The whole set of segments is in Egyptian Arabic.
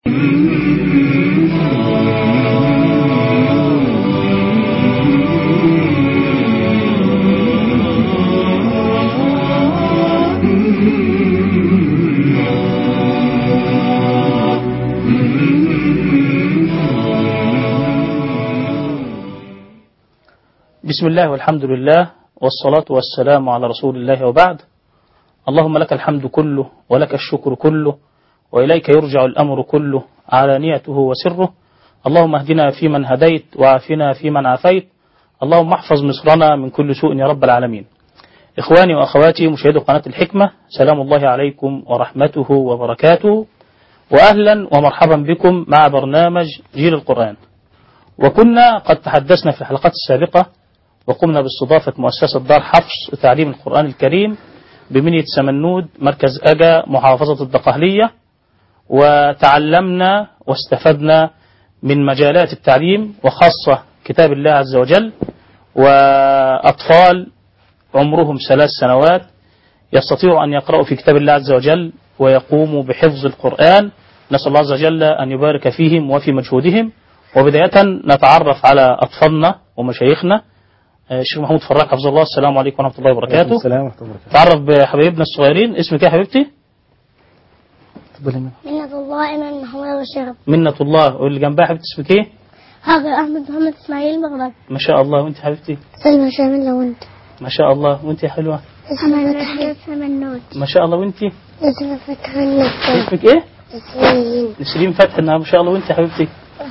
بسم الله والحمد لله والصلاة والسلام على رسول الله وبعد اللهم لك الحمد كله ولك الشكر كله وإليك يرجع الأمر كله علانيته وسره اللهم اهدنا فيمن هديت وعافنا فيمن عافيت اللهم احفظ مصرنا من كل سوء يا رب العالمين إخواني وأخواتي مشاهدي قناة الحكمة سلام الله عليكم ورحمته وبركاته وأهلا ومرحبا بكم مع برنامج جيل القرآن وكنا قد تحدثنا في الحلقات السابقة وقمنا باستضافة مؤسسة دار حفص وتعليم القرآن الكريم بمنية سمنود مركز أجا محافظة الدقهلية وتعلمنا واستفدنا من مجالات التعليم وخاصة كتاب الله عز وجل وأطفال عمرهم ثلاث سنوات يستطيعوا أن يقرأوا في كتاب الله عز وجل ويقوموا بحفظ القرآن نسأل الله عز وجل أن يبارك فيهم وفي مجهودهم وبداية نتعرف على أطفالنا ومشايخنا الشيخ محمود فراج حفظه الله السلام عليكم ورحمة الله وبركاته السلام ورحمة الله وبركاته تعرف بحبايبنا الصغيرين اسمك ايه يا حبيبتي تفضلي منى. منة الله إيمان محمود أبو الشغب منة الله واللي جنبها حبيبتي اسمك ايه هاجر أحمد محمد إسماعيل بغداد ما شاء الله وانت حبيبتي سلمى شامل لو أنت ما شاء الله وانت يا حلوة محمد تحية سمنود ما شاء الله وانت يوسف فتح النصر اسمك ايه ياسمين نسرين فتح انها ما شاء الله وانت يا حبيبتي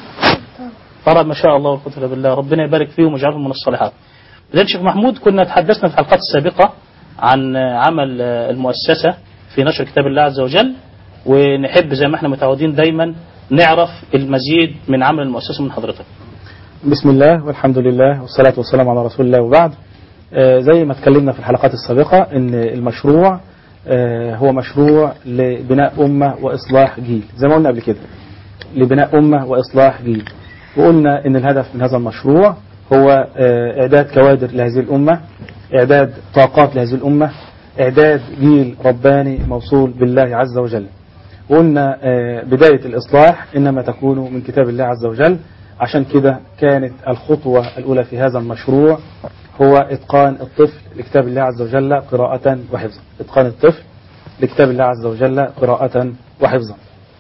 طرب ما شاء الله والقدر بالله ربنا يبارك فيهم ويجعلهم من الصالحات بدل شيخ محمود كنا تحدثنا في الحلقات السابقة عن عمل المؤسسة في نشر كتاب الله عز وجل ونحب زي ما احنا متعودين دايما نعرف المزيد من عمل المؤسسة من حضرتك بسم الله والحمد لله والصلاة والسلام على رسول الله وبعد آه، زي ما اتكلمنا في الحلقات السابقة ان المشروع آه، هو مشروع لبناء أمة وإصلاح جيل زي ما قلنا قبل كده لبناء أمة وإصلاح جيل وقلنا ان الهدف من هذا المشروع هو آه، إعداد كوادر لهذه الأمة إعداد طاقات لهذه الأمة إعداد جيل رباني موصول بالله عز وجل قلنا آه، بداية الإصلاح إنما تكون من كتاب الله عز وجل عشان كده كانت الخطوة الأولى في هذا المشروع هو إتقان الطفل لكتاب الله عز وجل قراءة وحفظا إتقان الطفل لكتاب الله عز وجل قراءة وحفظا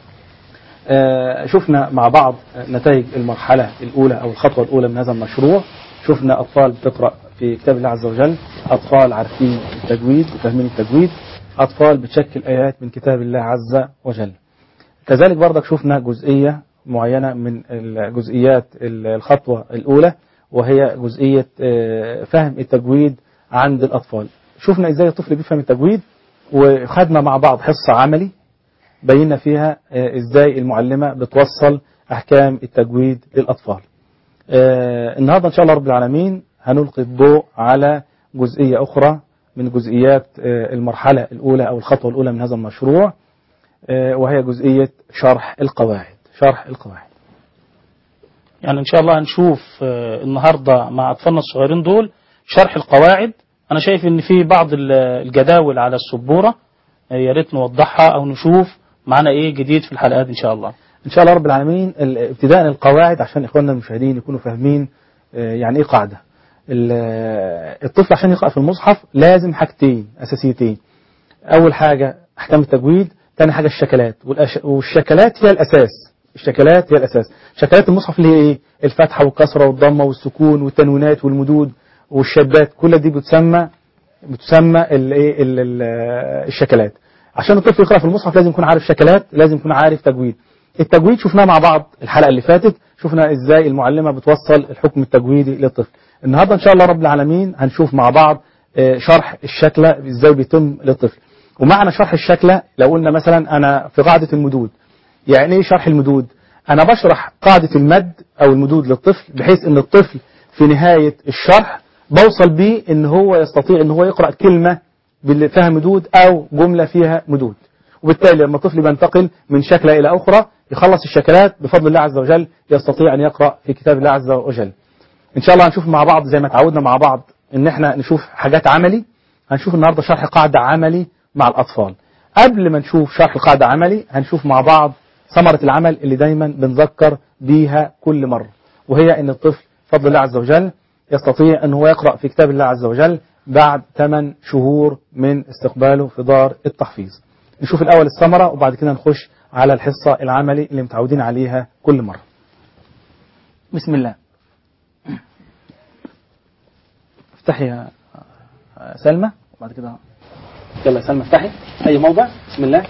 آه، شفنا مع بعض نتائج المرحلة الأولى أو الخطوة الأولى من هذا المشروع شفنا أطفال بتقرأ في كتاب الله عز وجل أطفال عارفين التجويد وفاهمين التجويد أطفال بتشكل آيات من كتاب الله عز وجل كذلك برضك شفنا جزئية معينة من الجزئيات الخطوة الأولى وهي جزئية آه، فهم التجويد عند الأطفال شفنا إزاي الطفل بيفهم التجويد وخدنا مع بعض حصة عملي بينا فيها آه، إزاي المعلمة بتوصل أحكام التجويد للأطفال آه، النهاردة إن شاء الله رب العالمين هنلقي الضوء على جزئية أخرى من جزئيات آه، المرحلة الأولى أو الخطوة الأولى من هذا المشروع آه، وهي جزئية شرح القواعد شرح القواعد يعني ان شاء الله هنشوف آه، النهاردة مع اطفالنا الصغيرين دول شرح القواعد انا شايف ان في بعض ال- الجداول على السبورة آه، يا ريت نوضحها او نشوف معانا ايه جديد في الحلقات ان شاء الله إن شاء الله رب العالمين ال- ابتداء القواعد عشان إخواننا المشاهدين يكونوا فاهمين آه، يعني إيه قاعدة ال- آه، الطفل عشان يقرأ في المصحف لازم حاجتين أساسيتين أول حاجة أحكام التجويد ثاني حاجة الشكلات والأش- والشكلات هي الأساس الشكلات هي الأساس شكلات المصحف اللي هي إيه الفتحة والكسرة والضمة والسكون والتنوينات والمدود والشدات كل دي بتسمى بتسمى الايه ال- ال- الشكلات عشان الطفل يقرأ في المصحف لازم يكون عارف شكلات لازم يكون عارف تجويد التجويد شفناه مع بعض الحلقة اللي فاتت شفنا ازاي المعلمة بتوصل الحكم التجويدي للطفل النهاردة ان شاء الله رب العالمين هنشوف مع بعض آه، شرح الشكلة ازاي بيتم للطفل ومعنى شرح الشكلة لو قلنا مثلا انا في قاعدة المدود يعني ايه شرح المدود انا بشرح قاعدة المد او المدود للطفل بحيث ان الطفل في نهاية الشرح بوصل بيه ان هو يستطيع ان هو يقرأ كلمة باللي فيها مدود او جملة فيها مدود وبالتالي لما الطفل بينتقل من شكلة الى اخرى يخلص الشكلات بفضل الله عز وجل يستطيع ان يقرأ في كتاب الله عز وجل ان شاء الله هنشوف مع بعض زي ما تعودنا مع بعض ان احنا نشوف حاجات عملي هنشوف النهاردة شرح قاعدة عملي مع الاطفال قبل ما نشوف شرح القاعدة عملي هنشوف مع بعض ثمرة العمل اللي دايما بنذكر بيها كل مرة وهي ان الطفل بفضل الله عز وجل يستطيع ان هو يقرأ في كتاب الله عز وجل بعد 8 شهور من استقباله في دار التحفيظ نشوف الأول الثمرة وبعد كده نخش على الحصة العملي اللي متعودين عليها كل مرة بسم الله افتحي يا سلمى وبعد كده يلا يا سلمى افتحي أي موضع بسم الله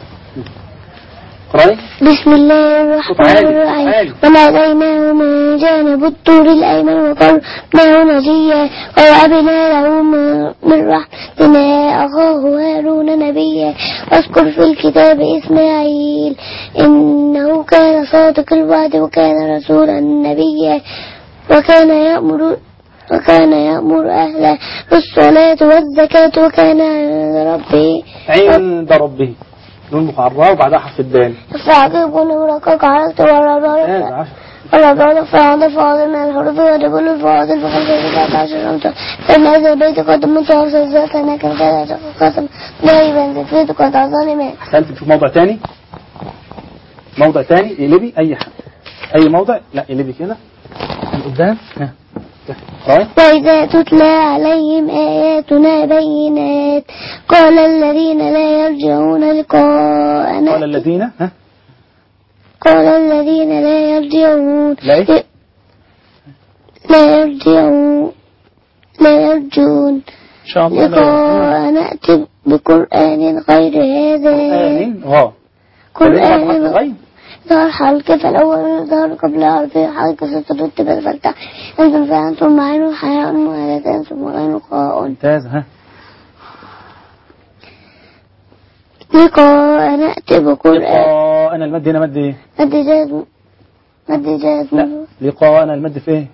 اقرأي بسم الله الرحمن عالي، الرحيم عالي. وناديناه من جانب الطور الأيمن وقربناه نجيا ووهبنا له من- من رحمتنا أخاه هارون نبيا واذكر في الكتاب إسماعيل إنه كان صادق الوعد وكان رسولا نبيا وكان يأمر وكان يأمر أهله بالصلاة والزكاة وكان عند ربه عند ربه نون مقعرة وبعدها حرف الدال فعقب ونورك عرفت ورى هذا عشر والأربعون فاضل فاضل من الحروف ودبل الفاضل بخمسة سبعة عشر أمتار فإن هذا البيت قد متوسط ذات هناك كذا قسم دائما ذكرت قد ظالما احسنت نشوف موضع تاني موضع تاني اقلبي اي حاجة اي موضع لا اقلبي كده من قدام ها طيب وإذا تتلى عليهم آياتنا بينات قال الذين لا يرجعون قال لقاءنا الذين ها قال الذين لا يرجعون لا إيه؟ لا يرجعون لا يرجون إن شاء الله لا لقاء نأتي بقرآن غير هذا قرآن اه قرآن غيب ظهر حلقة فالأول ظهر قبل عرفه حلقة سترتب فلتع أنتم فأنتم معين حياء ولا تنسوا غير قاء ممتاز ها لقاء نأتي بقرآن لقاءنا المد هنا مد ايه مد جاز مد جاز لا لقاءنا المد في ايه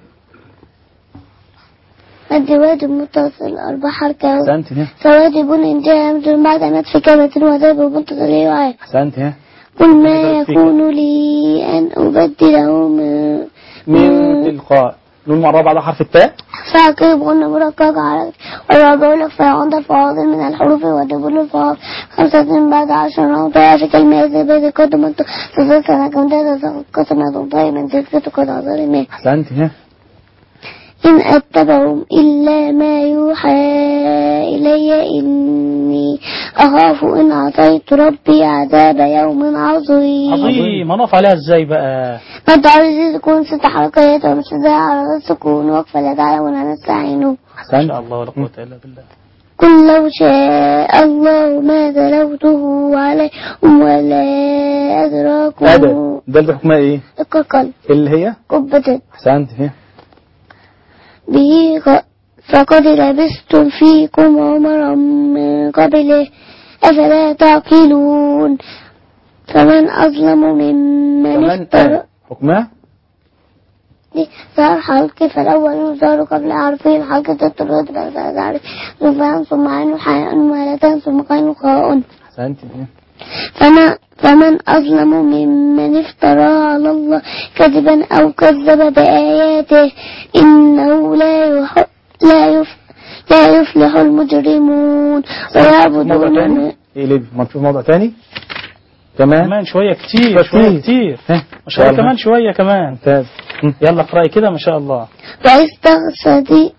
مد واجب متصل أربع حركة احسنت ها سواجب إن جاء أمر بعد مد في كلمة وذاب متصل يعاد احسنت ها قل ما يكون لي أن أبدله من من تلقاء نون مرة بعد حرف التاء فاكب غن مرقق على والرابع لك فعند الفاضل من الحروف ودبل الفاضل خمسة بعد عشر أو في كلمة إذا بيت قدمت تزلت أنا كنت قسمة طيبا تلك قد ظالمين احسنت ها إن أتبعهم إلا ما يوحى إلي إني أخاف إن عصيت ربي عذاب يوم عظيم عظيم هنقف عليها ازاي بقى مد عايز تكون ست حركات ومشدها على السكون وقفة لا تعلمون نستعينه ان احسنت شاء الله ولا قوة الا بالله قل لو شاء الله ما تلوته عليكم ولا أدراكم هذا ده الحكمة ايه القلب اللي هي قبة احسنت ها به غ- فقد لبستم فيكم عمرا من قبله أفلا تعقلون فمن أظلم ممن كمان افترى آه. حكمها ظهر حلق فالأول يظهر قبل عرفه الحلقة الطرد بعد عرف ثم ثم عين حياء ومالة ثم قين خاء احسنت ها فمن, فمن أظلم ممن افترى على الله كذبا أو كذب بآياته إنه لا يح لا يف لا يفلح المجرمون موضع ويعبدون تاني من- اقلبي ما نشوف موضع تاني كمان كمان شوية كتير شوية كتير ها ما شاء الله يلا. كمان شوية كمان ممتاز هم. يلا اقرأي كده ما شاء الله واستغسدي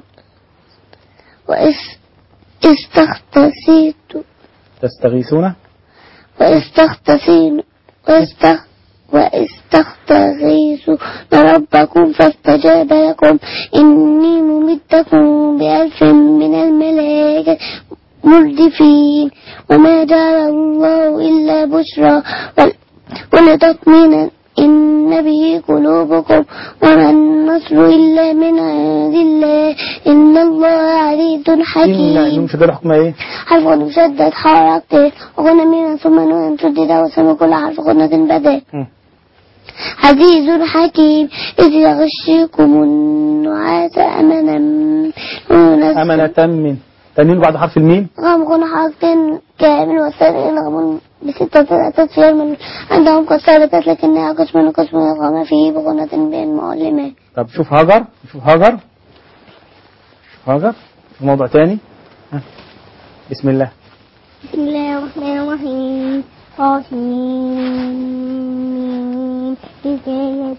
وإس استغتسيت تستغيثون واستغتسين واستغ واستغتغيثوا ربكم فاستجاب لكم إني ممدكم بألف من الملائكة مردفين وما جعل الله إلا بشرى ول- ولتطمئن إن به قلوبكم وما النصر إلا من عند الله إن الله عزيز إن حكيم مش ده الحكمة ايه حرف مشدد حركته وغنى من ثم نون شدد وسمى كل حرف غنة بدل هم. عزيز حكيم إذ يغشيكم النعاس أمنا منزل أمنة من تنين بعد حرف الميم غام غنى حركتين كامل والثاني غم بستة أتت في يوم عندهم قد ثابتت لكنها قسم قسم غم فيه بغنة بين معلمة طب شوف هاجر شوف هاجر شوف هاجر شوف موضع تاني ها. بسم الله بسم الله الرحمن الرحيم طاسمين تلك آيات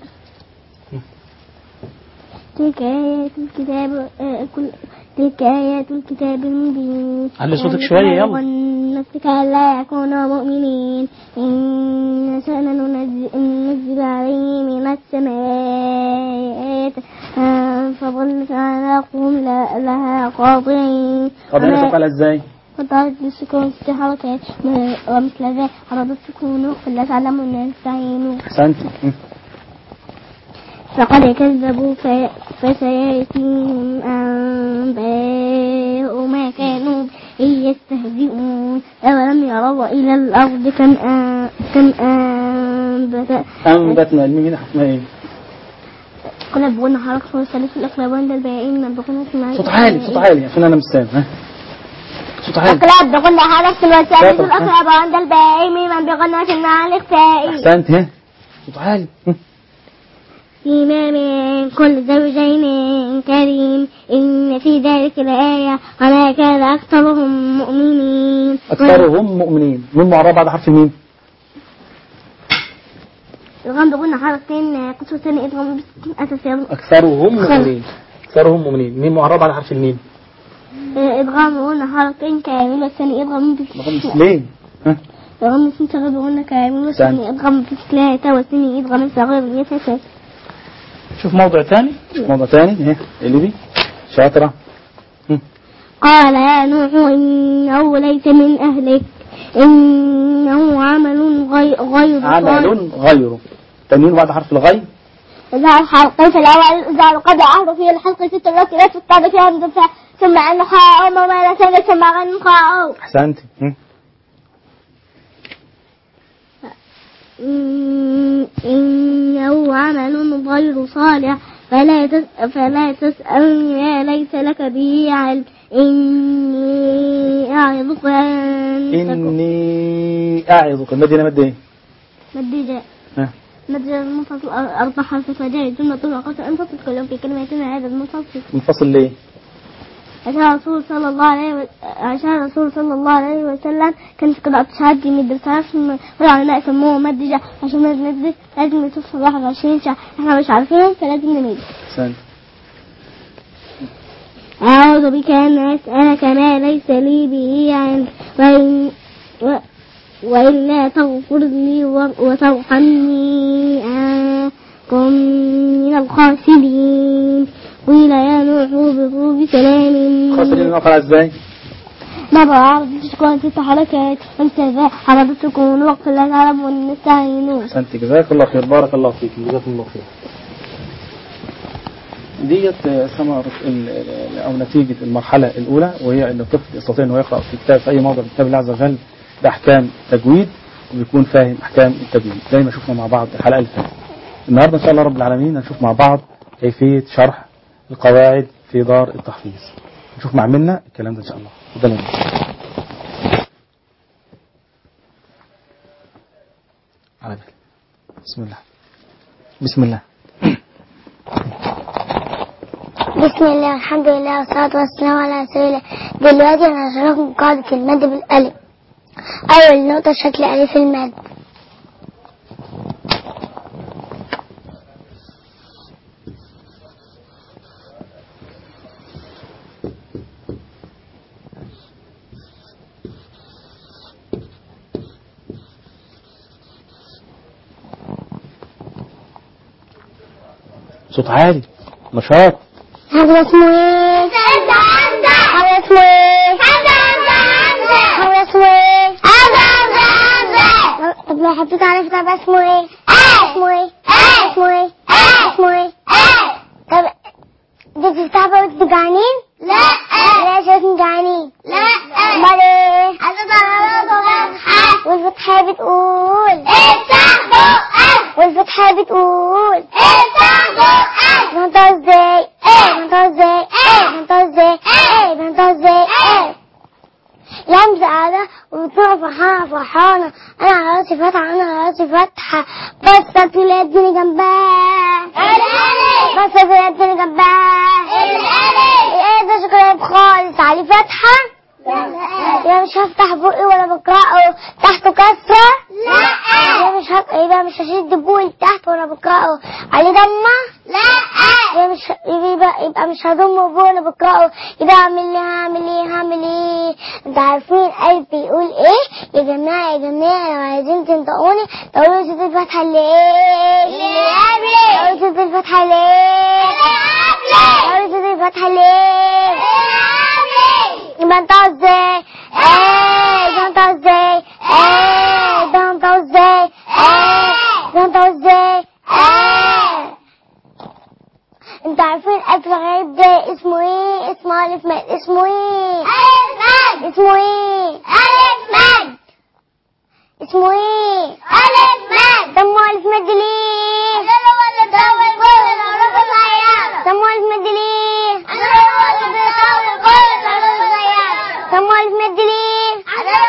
تلك آيات الكتاب آه، كل تلك آيات الكتاب المبين علي صوتك شوية، يلا. نفسك ألا يكونوا مؤمنين إن شأن ننزل, ننزل عليهم من السماء آية آه، فظلت أعناقهم لا- لها خاضعين طب هنا وما- تقال ازاي وضعت بالسكون ست حركات م- ومثل ذا عرض السكون فلا تعلمون نستعين احسنت م. فقد كذبوا ف- فسيأتيهم أنباء ما كانوا به يستهزئون أولم يروا إلى الأرض كم أن- كم أنبت انبتنا الميم هنا حكمها ايه قل بقولنا حركة وثالث الأقلاب عند الباقيين من بقولنا في صوت عالي صوت عالي عشان انا مش سامع ها صوت عالي أقلاب بقولنا حركة وثالث شاطر. الأقلاب عند الباقيين من بقولنا في النار الإخفائي احسنت ها صوت عالي م. فيما من كل زوجين كريم إن في ذلك لآية وما كان أكثرهم مؤمنين اكثرهم مؤمنين مين معرب بعد حرف الميم الغام بقولنا حركتين قصة ثانية إدغام بستين أساسية اكثرهم مؤمنين اكثرهم مؤمنين مين معرب على حرف الميم إدغام بقولنا حركتين كامل والثاني إدغام بستين ليه ها إدغام بستين صغير بقولنا كامل والثاني إدغام بستين والثاني إدغام صغير يتساس شوف موضع ثاني موضوع ثاني ها اللي شاطرة م. قال يا نوح إنه ليس من أهلك إنه عمل غير غير صالح. عمل غيره تنوين بعد حرف الغي إذا الحلقة في الأول إذا قد عهد في الحلقة ست التي لا تفتر فيها من دفع ثم أن خاء وما لا ثم غن خاء احسنت م. إن- إنه عمل غير صالح فلا تس فلا تسألني ما ليس لك به علم إني أعظك أن تكون إني أعظك المدينة مد إيه؟ مدجة ها. مدجة المنفصل أربع حرف فجاء جملة طلقة أنفصل كلهم في كلمة هذا المنفصل منفصل ليه؟ عشان الرسول صلى الله عليه و... عشان الرسول صلى الله عليه وسلم كان في قراءة شهادة من الدرسات والعلماء سموه مدجة عشان ما ندرس لازم نتوصل 21 شهر احنا مش عارفينهم فلازم نمد أحسنت أعوذ بك أن أسألك ما ليس لي به علم وإن و... وإلا تغفر لي و... وترحمني أكن من الخاسرين قيل يا نوح اهبطوا بسلام خاسرين نقرأ ازاي؟ مرة عرض تكون ست حركات وانتهى عرض تكون وقت لا تعلم ونستعينون أحسنت جزاك الله خير بارك الله فيك جزاكم الله خير ديت ثمرة ال- ال- أو نتيجة المرحلة الأولى وهي أن الطفل يستطيع أنه يقرأ في كتاب في أي موضع من كتاب الله عز وجل بأحكام تجويد ويكون فاهم أحكام التجويد زي ما شفنا مع بعض الحلقة اللي فاتت النهاردة إن شاء الله رب العالمين هنشوف مع بعض كيفية شرح القواعد في دار التحفيظ نشوف مع منا الكلام ده إن شاء الله تفضل يا منا. على بالك بسم الله بسم الله بسم الله والحمد لله والصلاة والسلام على رسول الله دلوقتي أنا هشرحكم قاعدة المد بالألف أول نقطة شكل ألف المد صوت عالي نشاط هذا اسمه ايه؟ هذا اسمه ايه؟ هذا اسمه ايه؟ طب لو حطيت عليه كتاب اسمه ايه؟ اسمه ايه؟ اسمه ايه؟ اسمه ايه؟ طب دي كتابة وانت جعانين؟ لا ليش انتوا جعانين؟ لا امال ايه؟ والفتحة بتقول والفتحة بتقول بنطق ازاي؟ بنطق ازاي؟ بنطق ازاي؟ بنطق ازاي؟ لمزة قاعدة وبتقع فرحانة فرحانة أنا على راسي فاتحة أنا على راسي فاتحة بس الولاد اديني جنبها بس الولاد اديني جنبها ايه ده شوكولاتة خالص عليه فاتحة يبقى مش هفتح بقي ولا بقرأه تحته كسرة يبقى مش هف... يبقى مش هشد بوي تحت ولا بقرأه عليه ضمة يبقى مش يبقى, يبقى مش هضم بوي ولا بقرأه يبقى اعمل ايه هعمل ايه هعمل ايه انتوا عارفين القلب بيقول ايه يا جماعة يا جماعة لو عايزين تنطقوني تقولوا سيد الفتحة اللي ايه اللي قبلي تقولوا سيد الفتحة ليه تقولوا سيد الفتحة ليه يبقى انت ازاي ايه ده انت ازاي ايه ده انت ازاي ايه ده انت ازاي ايه انت عارفين الف غريب ده اسمه ايه اسمه الف ماد اسمه ايه اسمه ايه اسمه ايه سموه الف ماد ليه سموه الف ماد ليه سموه الف ماد ليه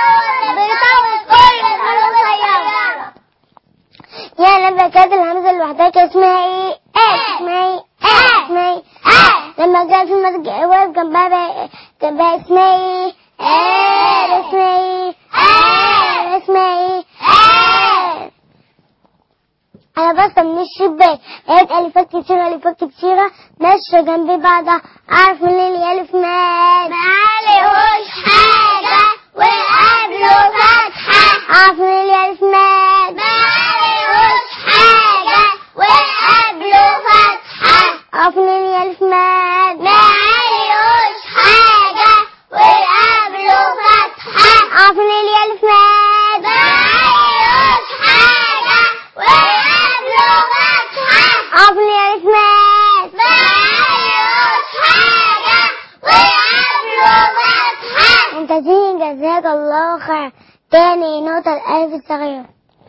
يا لما كانت الهمزة لوحدها كان اسمها ايه؟ ايه اسمها ايه؟ ايه اسمها ايه؟ لما جاء في المسجد واقف جنبها بقى- جنبها اسمها ايه؟ ايه اسمها ايه؟ ايه اسمها ايه؟ ايه انا بس من الشباك لقيت الفات كتيرة الفات كتيرة ماشية جنبي بعضها اعرف من اللي الف مال معلهوش حاجة وقبله فتحة اعرف من اللي الف مال معلهوش حاجة وقبله فتحة اعرف من اللي الف مال معلهوش حاجة وقبله فتحة اعرف من اللي الف مال معلهوش حاجة وقبله فتحة اعرف من اللي الف مال معلهوش حاجة وقبله فتحة ممتازين جزاك الله خير تاني نقطة الألف الصغيرة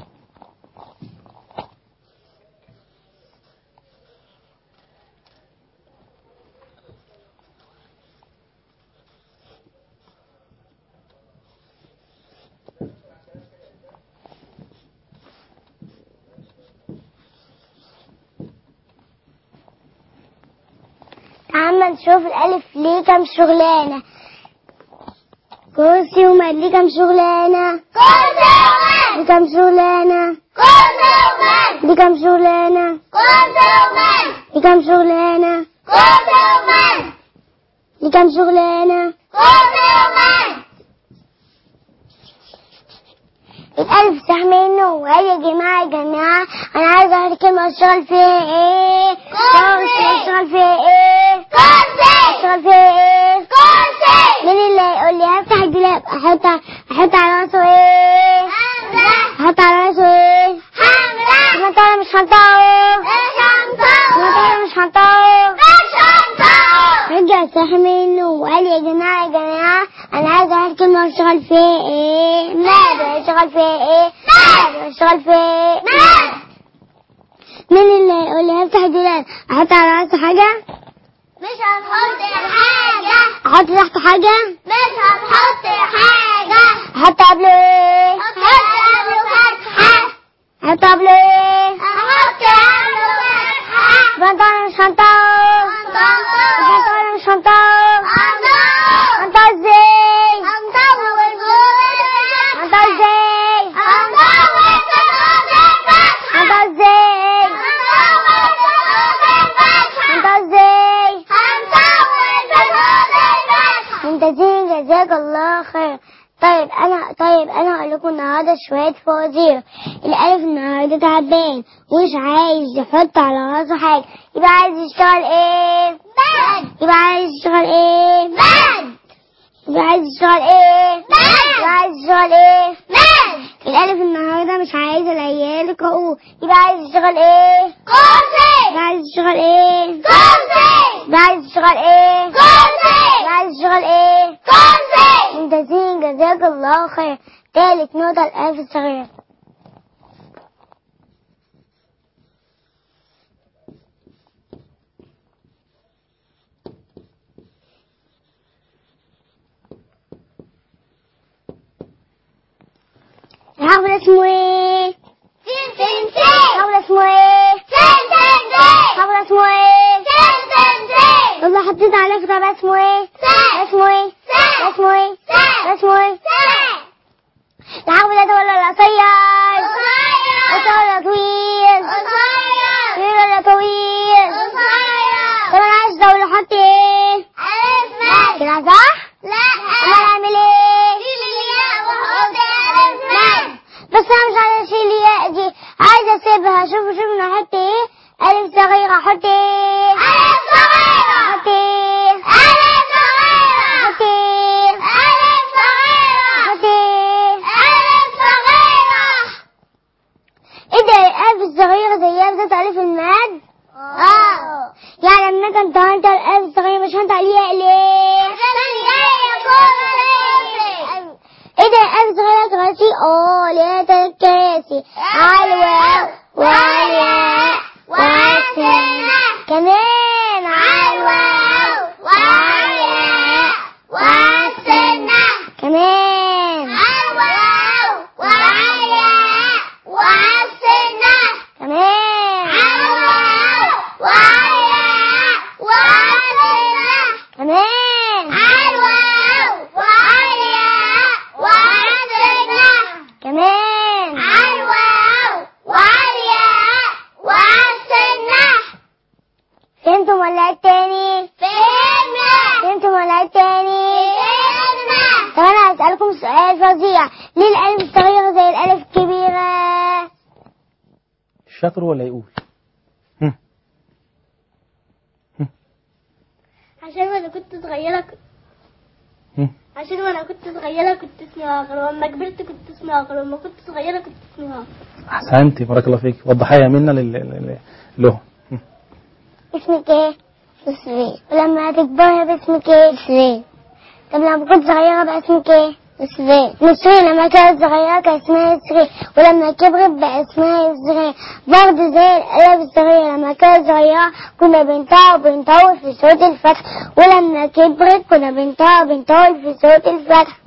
تعال نشوف الألف ليه كام شغلانة كرسي ومال ليه كام شغلانة ليه كام شغلانة ليه كام شغلانة ليه كام شغلانة ليه كام شغلانة الألف صح منه وقال يا جماعة يا جماعة أنا عايزة أعرف كلمة أشتغل فيها إيه أشتغل فيها إيه أشتغل فيها إيه مين اللي هيقول لي هفتح الدولاب أحط أحط على راسه إيه أحط على راسه إيه ما أنا مش هنطقه ما أنا مش هنطقه رجع صح منه وقال يا جماعة يا جماعة أنا عايز أعرف كلمة أشتغل فيها إيه ماذا أشتغل فيها إيه ماذا أشتغل فيها إيه مين اللي هيقول لي هفتح الدولاب أحط على راسه حاجة مش هنحط حاجة أحط تحته حاجة مش هنحط حاجة أحط قبله إيه هنحط قبله فتحة أحط قبله إيه هنحط قبله فتحة يبقى أنت أنا مش هنطقه يبقى أنت أنا مش هنطقه أنت إزاي أنت إزاي أنت إزاي أنت إزاي ممتازين جزاك الله خير طيب انا طيب انا هقول لكم النهارده شويه فوازير الالف النهارده تعبان ومش عايز يحط على راسه حاجه يبقى عايز يشتغل ايه يبقى عايز يشتغل ايه يبقى عايز يشتغل ايه يبقى عايز يشتغل ايه الالف النهارده مش عايز العيال يقرأوه يبقى عايز يشتغل ايه يبقى عايز يشتغل ايه يبقى عايز يشتغل ايه يبقى عايز يشتغل ايه ممتازين جزاك الله خير تالت نقطة الألف الصغير الحرف ده اسمه ايه؟ الحرف ده اسمه ايه؟ الحرف ده اسمه ايه؟ والله حطيت عليه كتاب اسمه ايه؟ اسمه ايه؟ اسمه ايه؟ هشوف شوف انا احط ايه الف صغيرة احط ايه ألف صغيرة احط ايه ألف صغيرة احط ايه ألف صغيرة احط ايه ألف صغيرة ايه ده الالف الصغيرة زيها بذات الف الماد اه يعني لما كنت هنت الالف الصغيرة مش هنت عليها ليه عشان جاي يكون صغير ايه ده الالف الصغيرة كراسي اه ليها تلات كراسي على الواو وعلى الياء وعلى السين كمان على الواو وعلى الياء وعلى السنة كمان على الواو وعلى الياء وعلى السنة كمان على الواو وعلى الياء وعلى السنة كمان على الواو وعلى الياء وعلى السنة كمان على الواو وعلى الياء وعلى السنة فهمتم ولا إيه التاني فهمنا فهمتم ولا إيه التاني فهمنا طب انا هسألكم سؤال فظيع ليه الالف الصغيرة زي الالف الكبيرة الشاطر ولا يقول هم. عشان وانا كنت صغيرة كنت هم. عشان وانا كنت صغيرة كنت اسمي عقل ولما كبرت كنت اسمي عقل ولما كنت صغيرة كنت اسمي عقل احسنتي بارك الله فيك وضحيها منا لل- لل- لهم هم. اسمك ايه؟ نسرين ولما تكبري يبقى اسمك ايه؟ نسرين طب لما كنت صغيرة بقى اسمك ايه؟ نسرين نسرين لما كانت صغيرة كان اسمها نسرين ولما كبرت بقى اسمها نسرين برضه زي الألف الصغيرة لما كانت صغيرة كنا بنطق وبنطول في صوت الفتح ولما كبرت كنا بنطق وبنطول في صوت الفتح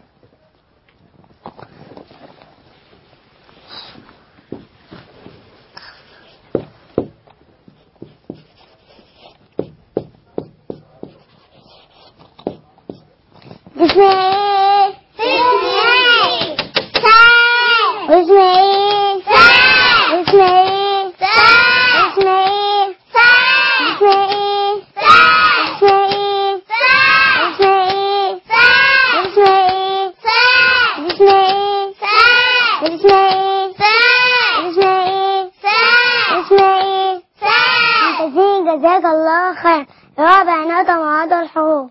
اسمها ايه؟ اسمي ساي واسمها ايه؟ ساي واسمها ايه؟ ساي واسمها ايه؟ ساي واسمها ايه؟ ساي واسمها ايه؟ ساي واسمها ايه؟ ساي واسمها ايه؟ ساي واسمها ايه؟ ساي واسمها ايه؟ ساي واسمها ايه؟ ساي ممتازين جزاك الله خير رابع نقطة معاد الحروف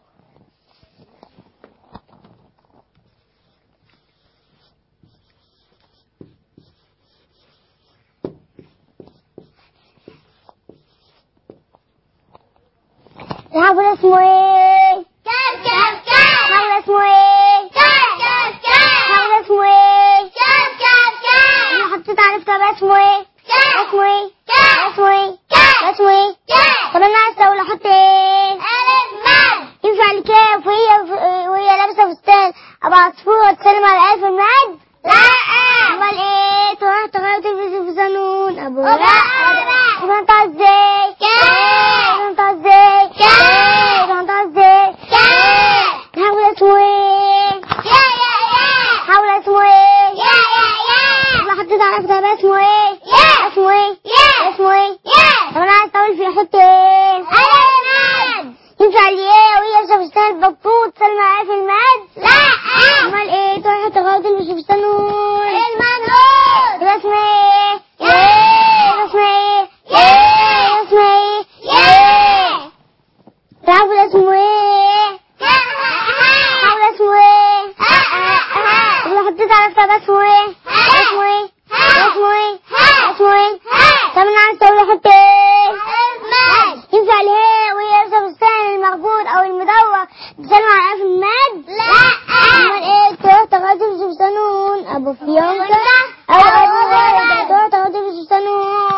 الحرف ده اسمه ايه؟ كاف كاف كاف الحرف ده اسمه ايه؟ كاف كاف الحرف كاف ده اسمه ايه؟ كاف كاف انا كاف حطيت عليه كتاب اسمه ايه؟ كاف اسمه ايه؟ كاف اسمه ايه؟ كاف اسمه ايه؟ كاف طب انا عايز اقول احط ايه؟ ألف مد ينفع الكاف وهي وهي لابسه فستان ابقى عصفوره وتسلم على الف المد؟ لا امال ايه؟ تروح تغير تلبس في زنون ابو لا. يبقى انت ازاي؟ كاف. يبقى انت ازاي؟ كاف. يبقى انت ازاي؟ كاف حاول اسمه ايه؟ يا يا يا حاول اسمه ايه؟ يا يا يا انا حطيت على كتاب اسمه ايه؟ يا. اسمه ايه؟ يا. اسمه ايه؟ يا طب انا عايز اطول فيه احط ايه؟ ألف مد ينفع الياء وهي لابسه فستان بطوط سلمى عليها في المد؟ لا امال ايه؟ تروح تغير تلبس فستان نور المنهور يبقى اسمها ايه؟ يا. يبقى اسمها ايه؟ يا. يبقى اسمها ايه؟ يا تعرفوا ده اسمه ايه؟ تعرفوا ده اسمه ايه؟ اللي حطيت على كتاب اسمه ايه؟ اسمه ايه؟ اسمه ايه؟ اسمه ايه؟ طب انا عايز اقول احط ايه؟ ينفع الهاء وهي لابسه فستان المخبوط او المدور بتسلم على الف الماد؟ امال ايه تروح تغير تلبس فستان نون ابو فيونكة او ابو وردة تروح تغير تلبس فستان نون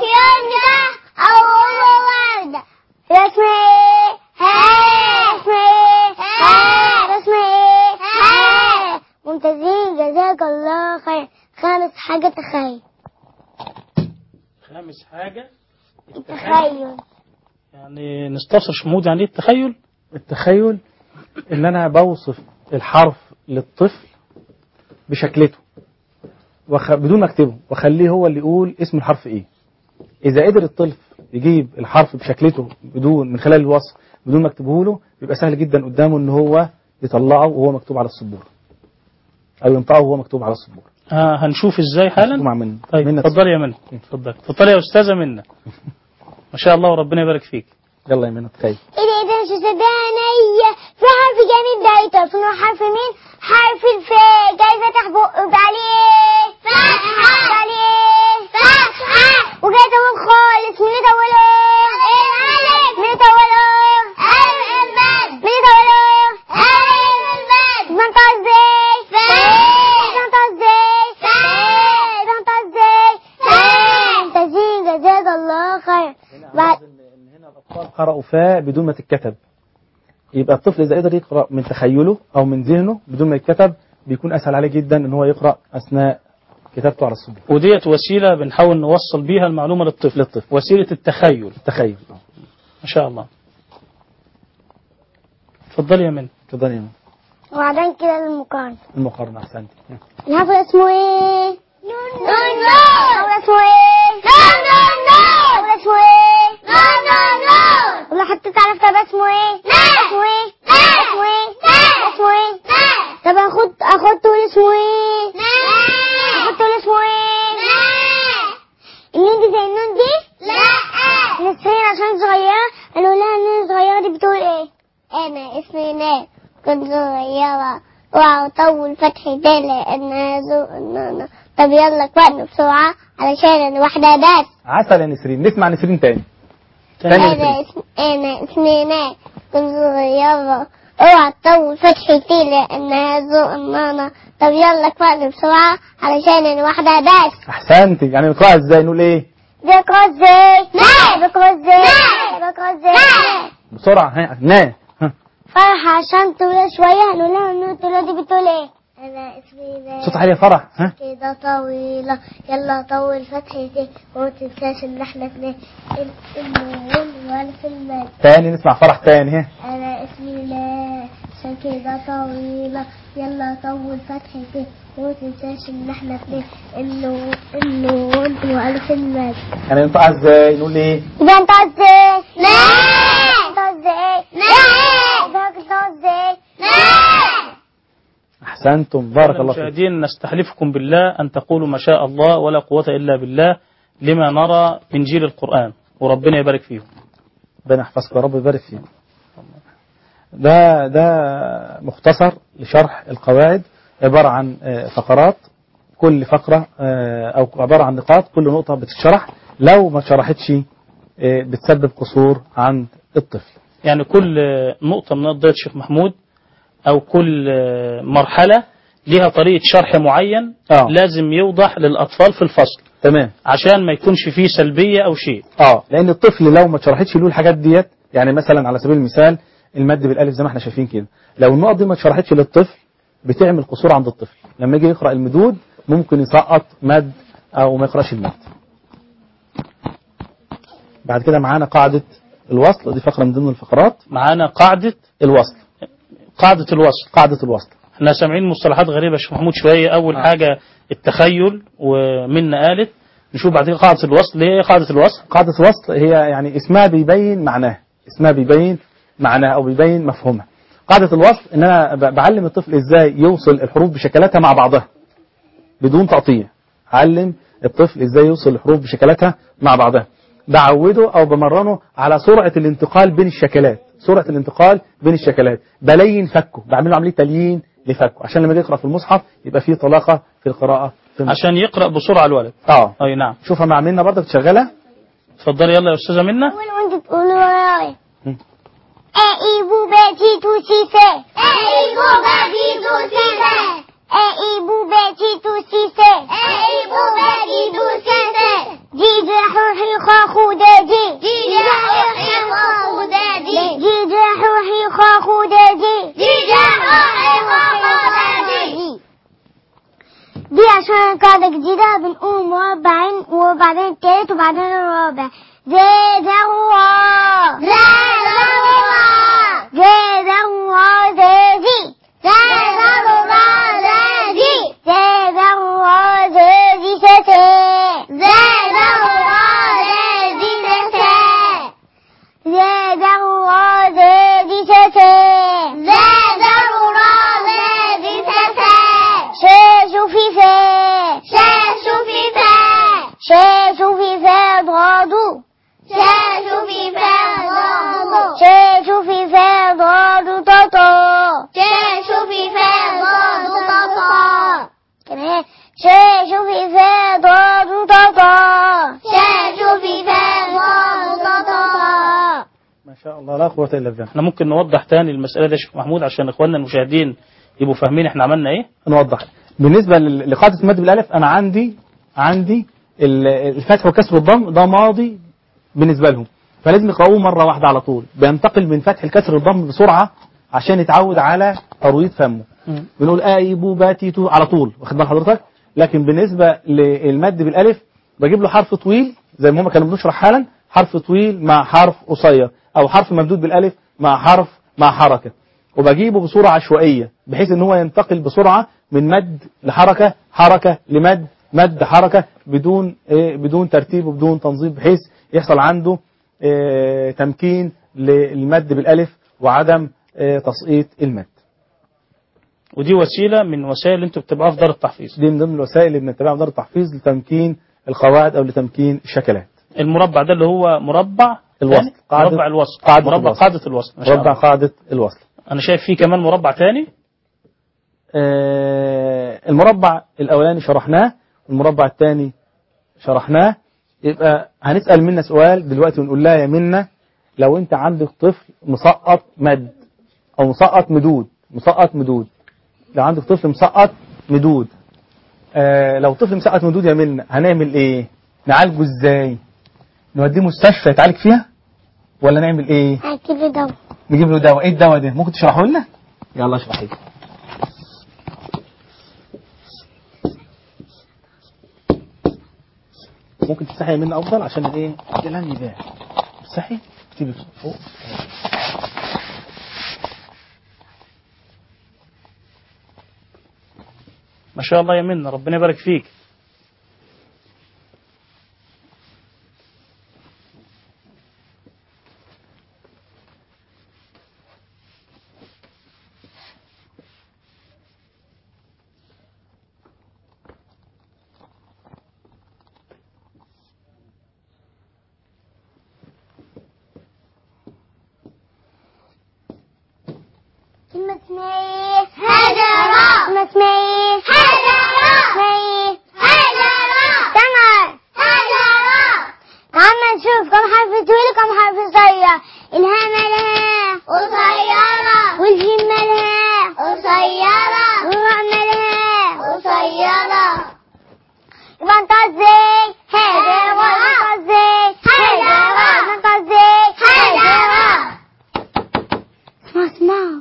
يبقى اسمها ايه؟ اسمها ايه؟ يبقى اسمها ايه؟ ممتازين جزاك الله خير خامس حاجة تخيل خامس حاجة تخيل يعني نستفسر شمود يعني ايه التخيل التخيل ان انا بوصف الحرف للطفل بشكلته وخ... بدون ما اكتبه واخليه هو اللي يقول اسم الحرف ايه اذا قدر الطفل يجيب الحرف بشكلته بدون من خلال الوصف بدون ما اكتبه له بيبقى سهل جدا قدامه ان هو يطلعه وهو مكتوب على السبوره او ينطقه وهو مكتوب على السبوره آه هنشوف ازاي حالا مع من طيب منى اتفضلي يا منى اتفضلي اتفضلي يا استاذه منى ما شاء الله وربنا يبارك فيك يلا يا منى تخيل إذا إذا مش صدقني في حرف جامد بعيد تعرفين هو حرف مين؟ حرف الفاء جاي فاتح بقه بعليه فتحة بعليه فتحة وجاي طويل خالص مين طوله؟ الألف مين طوله؟ ألف المد مين طوله؟ ألف المد منطقة ازاي؟ فاء منطقة ازاي؟ فاء منطقة ازاي؟ فاء تزين جزاك الله خير بعد الأطفال قرأوا فاء بدون ما تتكتب يبقى الطفل إذا قدر يقرأ من تخيله أو من ذهنه بدون ما يتكتب بيكون أسهل عليه جدا إن هو يقرأ أثناء كتابته على السبورة وديت وسيله بنحاول نوصل بيها المعلومه للطفل للطفل وسيله التخيل التخيل ما شاء الله اتفضلي يا منى اتفضل يا منى. وبعدين كده المقارنة المقارنة أحسنت الحرف اسمه ايه؟ نون نون الحرف اسمه ايه؟ نون نون نون الحرف اسمه ايه؟ نون نون نون ولو حطيت على كتاب اسمه ايه؟ اسمه ايه؟ اسمه ايه؟ اسمه ايه؟ طب اخد اخد تقول اسمه ايه؟ اخد تقول اسمه ايه؟ النون دي زي النون دي؟ لا نسرين عشان صغيرة قالوا لها النون الصغيرة دي بتقول ايه؟ انا اسمي ناس كنت صغيرة وأطول فتحي ده لأنها ذوق النانا طب يلا اقرأنا بسرعة علشان أنا واحدة بس عسل يا نسرين نسمع نسرين تاني تاني يا أنا نسرين اسم أنا اسمي ناس كنت صغيرة اوعى تطول فتحتي لأنها ذوق النانا طب يلا اقرأنا بسرعة علشان أنا واحدة بس أحسنت يعني نقرأها إزاي نقول إيه بقرأ ازاي؟ بقرأ ازاي؟ بقرأ ازاي؟ بسرعة ها نا ها. فرح عشان طويلة شوية هنقول لها النون الطويلة دي بتقول ايه؟ أنا اسمي ناس صوت عالي يا فرح ها كده طويلة يلا طول فتحتي وما تنساش ان احنا اتنين النون وانا في المد تاني نسمع فرح تاني ها انا اسمي لا عشان كده طويلة يلا طول فتحتي وما تنساش ان احنا اتنين النون النون وانا في المد يعني ننطقها إزاي نقول إيه ده انت ازاي؟ لا انت ازاي؟ لا ده انت ازاي؟ لا أحسنتم بارك الله فيك المشاهدين نستحلفكم بالله أن تقولوا ما شاء الله ولا قوة إلا بالله لما نرى من جيل القرآن وربنا يبارك فيهم ربنا يحفظك يا رب ويبارك فيك ده ده مختصر لشرح القواعد عبارة عن آه، فقرات كل فقرة آه، أو عبارة عن نقاط كل نقطة بتتشرح لو ما شرحتش آه، بتسبب قصور عند الطفل يعني كل نقطة من نقطة الشيخ محمود أو كل مرحلة لها طريقة شرح معين آه. لازم يوضح للأطفال في الفصل تمام عشان ما يكونش فيه سلبية أو شيء اه لان الطفل لو ما اتشرحتش له الحاجات ديت يعني مثلا على سبيل المثال المد بالالف زي ما احنا شايفين كده لو النقط دي ما اتشرحتش للطفل بتعمل قصور عند الطفل لما يجي يقرا المدود ممكن يسقط مد او ما يقراش المد بعد كده معانا قاعده الوصل دي فقره من ضمن الفقرات معانا قاعدة الوصل قاعدة الوصل قاعده الوصل احنا سامعين مصطلحات غريبة يا شيخ محمود شوية أول آه. حاجة التخيل ومنا قالت نشوف بعد كده قاعدة الوصل ايه هي قاعدة الوصل قاعده الوصل هي يعني اسمها بيبين معناها اسمها بيبين معناها او بيبين مفهومها قاعده الوصل ان انا ب- بعلم الطفل ازاي يوصل الحروف بشكلاتها مع بعضها بدون تقطيع علم الطفل ازاي يوصل الحروف بشكلاتها مع بعضها بعوده او بمرنه على سرعه الانتقال بين الشكلات سرعه الانتقال بين الشكلات بلين فكه بعمل له عمليه تليين لفكه عشان لما يجي يقرا في المصحف يبقى فيه طلاقه في القراءه في المصحف. عشان يقرأ بسرعة الولد اه أي نعم شوفها مع منا برضك شغاله اتفضلي يلا يا أستاذة منا قول وانت تقول ورايا مم. اي بوبا تي تو سي سي اي بوبا تي تو سي سي اي بوبا تي تو سي سي اي بوبا تي تو سي سي جي جحوحي خاخو داجي جي جحوحي خاخو داجي جي جحوحي خاخو داجي جي جحوحي خاخو داجي دي عشان قاعدة جديدة بنقوم مربعين وبعدين التالت وبعدين الرابع زاد الله زاد الله زاد الله زادي زاد الله زادي زاد الله زادي ستة زاد الله زادي ستة زاد الله زادي ستة زاد الله زادي ستة شاشو في فا ضاد شاء شوفي فاء ضاد شاء شوفي فاء ضاد طاطا شاء شوفي فاء ضاد طاطا كمان شاء شوفي فاء ضاد طاطا شاء شوفي فاء ضاد طاطا ما شاء الله لا قوة إلا بالله احنا ممكن نوضح تاني المسألة دي يا شيخ محمود عشان اخواننا المشاهدين يبقوا فاهمين احنا عملنا ايه نوضح بالنسبة لل- لقاعدة المد بالألف أنا عندي عندي ال- الفتح وكسر الضم ده ماضي بالنسبة لهم فلازم يقرأوه مرة واحدة على طول بينتقل من فتح الكسر الضم بسرعة عشان يتعود على ترويض فمه بنقول آيبو باتي تو على طول واخد بال حضرتك لكن بالنسبة للمد بالألف بجيب له حرف طويل زي ما هم كانوا بنشرح حالا حرف طويل مع حرف قصير أو حرف ممدود بالألف مع حرف مع حركة وبجيبه بصورة عشوائية بحيث ان هو ينتقل بسرعة من مد لحركة حركة لمد مد حركة بدون إيه بدون ترتيب وبدون تنظيم بحيث يحصل عنده إيه تمكين للمد بالألف وعدم إيه تسقيط المد ودي وسيلة من وسائل اللي انتوا بتبقى في دار التحفيظ دي من ضمن الوسائل اللي بنتبعها في دار التحفيظ لتمكين القواعد او لتمكين الشكلات المربع ده اللي هو مربع الوصل. تاني؟ قاعدة- مربع الوصل قاعدة مربع الوصل. قاعدة الوصل ما شاء مربع الله. قاعدة الوصل انا شايف فيه كمان مربع تاني آه، المربع الأولاني شرحناه المربع الثاني شرحناه يبقى هنسأل منا سؤال دلوقتي ونقول لها يا منا لو انت عندك طفل مسقط مد او مسقط مدود مسقط مدود لو عندك طفل مسقط مدود آه لو طفل مسقط مدود يا منا هنعمل ايه نعالجه ازاي نوديه مستشفى يتعالج فيها ولا نعمل ايه هكتب ده نجيب له دواء ايه الدواء ده ممكن تشرحه لنا يلا اشرحي لي ممكن تستحي مني افضل عشان الايه الكلام يبان تستحي اكتبي فوق ما شاء الله يا منى ربنا يبارك فيك كلمة اسمها هجرة كلمة اسمها هجرة اسمها هجرة تمر هجرة تعالى نشوف كم حرف طويل وكم حرف قصير الهاء مالها قصيرة والجيم مالها قصيرة والراء مالها قصيرة يبقى انت ازاي هجرة انت ازاي هجرة انت ازاي هجرة اسمع اسمع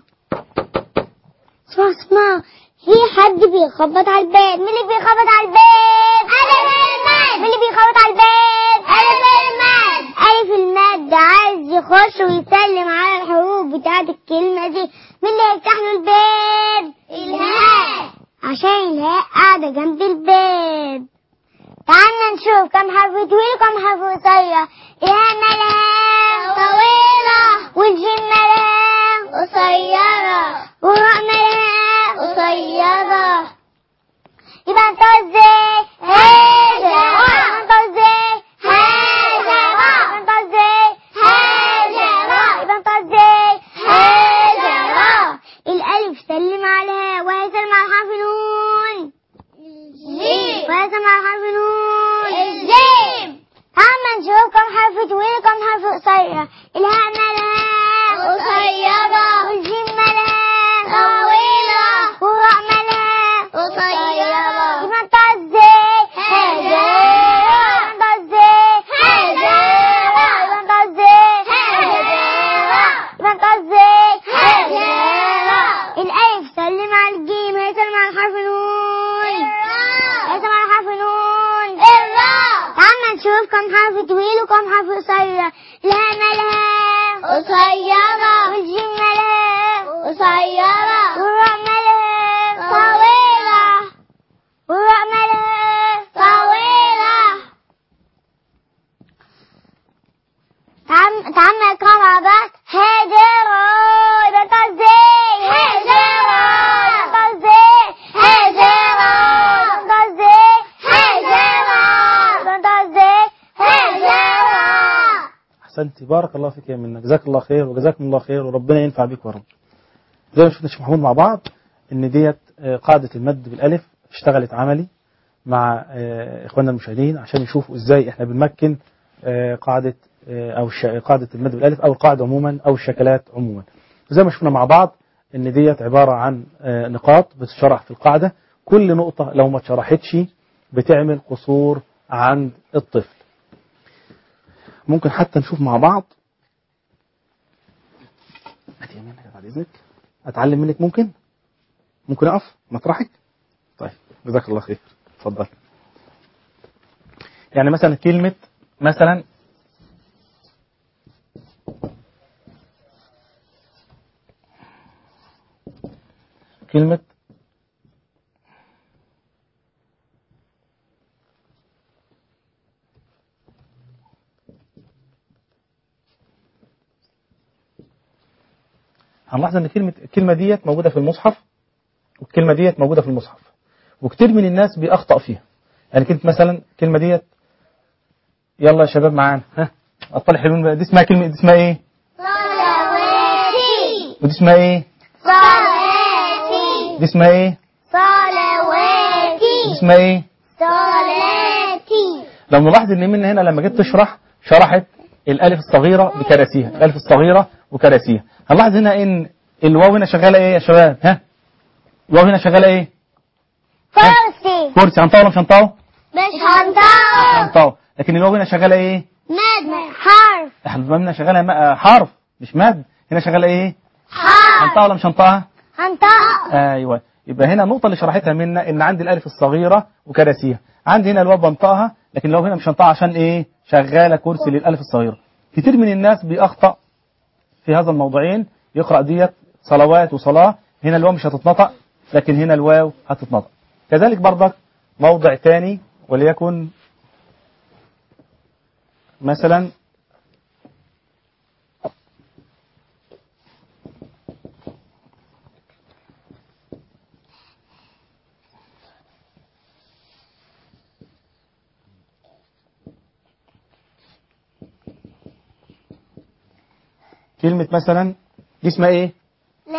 اسمع اسمع في حد بيخبط على الباب مين اللي بيخبط على الباب ألف المد مين اللي بيخبط على الباب ألف المد ألف المد عايز يخش ويسلم على الحروف بتاعت الكلمة دي مين اللي هيفتح له الباب الهاء عشان الهاء قاعدة جنب الباب تعالى نشوف كم حرف طويل وكم حرف قصير الهاء مالها طويلة والجيم مالها قصيرة والراء مالها قصيرة يبقى انت ازاي هاجرة. انت ازاي هاجرة. انت ازاي هاجرة. يبقى انت ازاي هاجرة. الالف سلم عليها وهيسلم على حرف نون الجيم وهيسلم على حرف نون الجيم تعالى نشوف كم حرف طويل وكم حرف قصير الهاء مالها قصيرة والجيم مالها طويلة والراء مالها قصيرة يبقى انت ازاي هاجرة. انت ازاي هاجرة. يبقى انت ازاي هاجرة. يبقى انت ازاي هاجرة. الالف سلم على الجيم هيسلم على حرف نون هيسلم على حرف نون الراء تعالى نشوف كم حرف طويل وكم حرف قصير الهاء مالها قصيرة والجيم مالها قصيرة والراء مالها طويلة والراء مالها طويلة تعال تعال نقرا مع بعض هاجرة يبقى انت ازاي هاجرة. يبقى انت ازاي هاجرة. يبقى انت ازاي هاجرة. يبقى انت ازاي هاجرة احسنتي بارك الله فيك يا منى جزاك الله خير وجزاكم الله خير وربنا ينفع بيك يا رب زي ما شفنا شيخ محمود مع بعض ان ديت آه، قاعده المد بالالف اشتغلت عملي مع آه، اخواننا المشاهدين عشان يشوفوا ازاي احنا بنمكن آه، قاعده آه، او الش- قاعده المد بالالف او القاعده عموما او الشكلات عموما زي ما شفنا مع بعض ان ديت عباره عن آه، نقاط بتشرح في القاعده كل نقطه لو ما اتشرحتش بتعمل قصور عند الطفل ممكن حتى نشوف مع بعض هاتي يمينك بعد اذنك اتعلم منك ممكن ممكن اقف مطرحك طيب جزاك الله خير اتفضل يعني مثلا كلمة مثلا كلمة هنلاحظ ان كلمة الكلمة ديت موجودة في المصحف والكلمة ديت موجودة في المصحف وكتير من الناس بيخطأ فيها يعني كلمة مثلا الكلمة ديت يلا يا شباب معانا ها اطلع حلوين بقى. دي اسمها كلمة دي اسمها ايه صلواتي ودي اسمها ايه صلاتي دي اسمها ايه دي صلواتي اسمها ايه صلاتي لو نلاحظ ان من هنا لما جيت تشرح شرحت الالف الصغيرة بكراسيها الالف الصغيرة وكراسيها هنلاحظ هنا ان الواو هنا شغالة ايه يا شباب ها الواو هنا شغالة ايه فرسي كرسي هنطوه ولا مش هنطوه مش هنطق هنطوه لكن الواو هنا شغالة ايه مد حرف احنا هنا شغالة م- حرف مش مد هنا شغالة ايه حرف هنطقها ولا مش هنطقها هنطق ايوه يبقى هنا النقطة اللي شرحتها منا ان عندي الالف الصغيرة وكراسيها عندي هنا الواو بنطقها لكن لو هنا مش هنطقها عشان ايه شغالة كرسي للالف الصغيرة كتير من الناس بيخطأ في هذا الموضوعين يقرأ ديت صلوات وصلاة هنا الواو مش هتتنطق لكن هنا الواو هتتنطق كذلك برضك موضع تاني وليكن مثلا كلمة مثلا دي اسمها ايه لا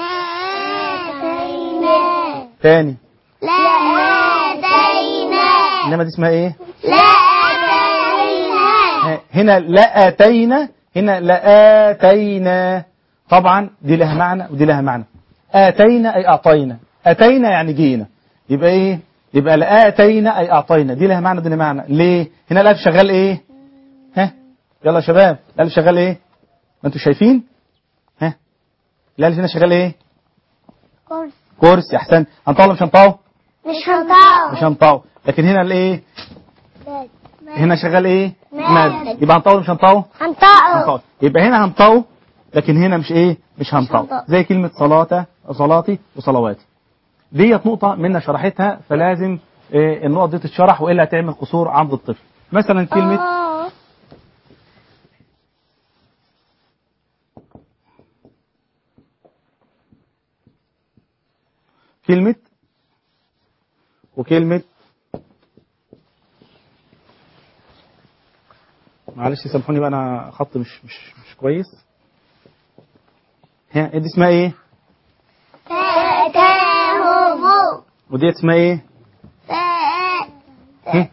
أتينا تاني لا أتينا انما دي اسمها ايه لا أتينا ها، هنا لا اتينا هنا لا اتينا طبعا دي لها معنى ودي لها معنى اتينا اي اعطينا اتينا يعني جينا يبقى ايه يبقى لا اتينا اي اعطينا دي لها معنى ودي لها معنى ليه هنا الالف شغال ايه ها يلا يا شباب الالف شغال ايه ما انتوا شايفين ها الالف هنا شغال ايه كرسي كرسي احسن هنطوه ولا مش هنطوه مش هنطق مش هنطوه لكن هنا الايه هنا شغال ايه مد يبقى هنطوه ولا مش هنطوه هنطق هنطوه يبقى هنا هنطوه لكن هنا مش ايه مش هنطوه هنطوه. زي كلمة صلاة صلاتي وصلواتي ديت نقطة منا شرحتها فلازم إيه النقط دي تتشرح والا هتعمل قصور عند الطفل مثلا كلمة آه. كلمة وكلمة معلش سامحوني بقى انا خط مش مش مش كويس ها دي اسمها ايه فأتاهم ودي اسمها ايه فأ- ها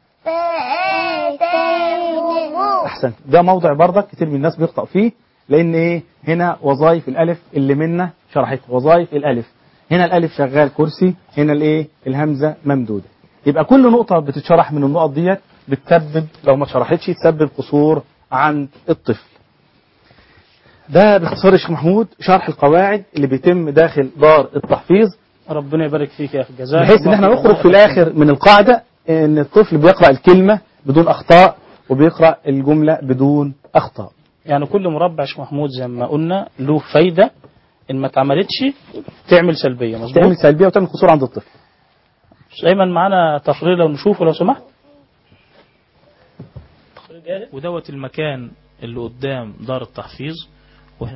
فأتاهم احسن ده موضع برضك كتير من الناس بيخطأ فيه لان ايه هنا وظائف الالف اللي منا شرحتها وظائف الالف هنا الالف شغال كرسي هنا الايه الهمزه ممدوده يبقى كل نقطه بتتشرح من النقط ديت بتسبب لو ما اتشرحتش تسبب قصور عند الطفل ده باختصار يا شيخ محمود شرح القواعد اللي بيتم داخل دار التحفيظ ربنا يبارك فيك يا اخي جزاك بحيث ان الله احنا خير. نخرج في الاخر من القاعده ان الطفل بيقرا الكلمه بدون اخطاء وبيقرا الجمله بدون اخطاء يعني كل مربع يا شيخ محمود زي ما قلنا له فايده ان ما اتعملتش تعمل سلبيه تعمل مظبوط سلبيه وتعمل قصور عند الطفل ايمن معانا تقرير لو نشوفه لو سمحت تقرير جاهز ودوت المكان اللي قدام دار التحفيظ وهنا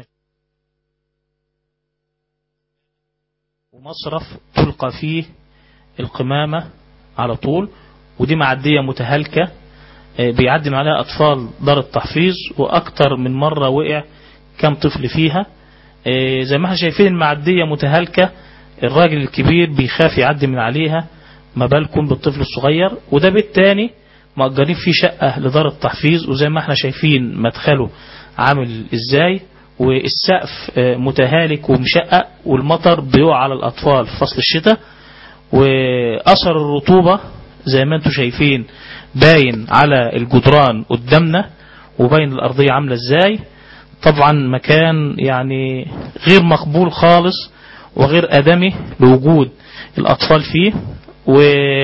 ومصرف تلقى فيه القمامة على طول ودي معدية متهالكة آه، بيعدي من عليها أطفال دار التحفيظ وأكتر من مرة وقع كم طفل فيها آه، زي ما احنا شايفين المعدية متهالكة الراجل الكبير بيخاف يعدي من عليها ما بالكم بالطفل الصغير وده بيت تاني مأجرين فيه شقة لدار التحفيظ وزي ما احنا شايفين مدخله عامل ازاي والسقف آه، متهالك ومشقق والمطر بيقع على الأطفال في فصل الشتاء وأثر الرطوبة زي ما انتم شايفين باين على الجدران قدامنا وباين الأرضية عاملة ازاي طبعا مكان يعني غير مقبول خالص وغير آدمي لوجود الأطفال فيه و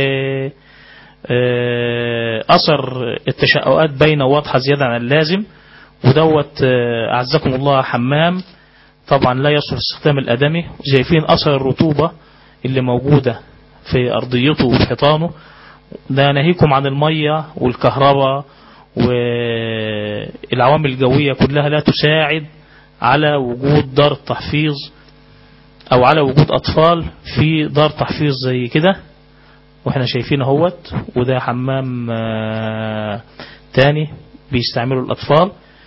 آه، أثر التشققات باينة واضحة زيادة عن اللازم ودوت آه، أعزكم الله حمام طبعا لا يصلح استخدام الآدمي شايفين أثر الرطوبة اللي موجودة في أرضيته وفي حيطانه ده ناهيكم عن المية والكهرباء والعوامل الجوية كلها لا تساعد على وجود دار التحفيظ أو على وجود أطفال في دار تحفيظ زي كده واحنا شايفين اهوت وده حمام آه، تاني بيستعملوا الأطفال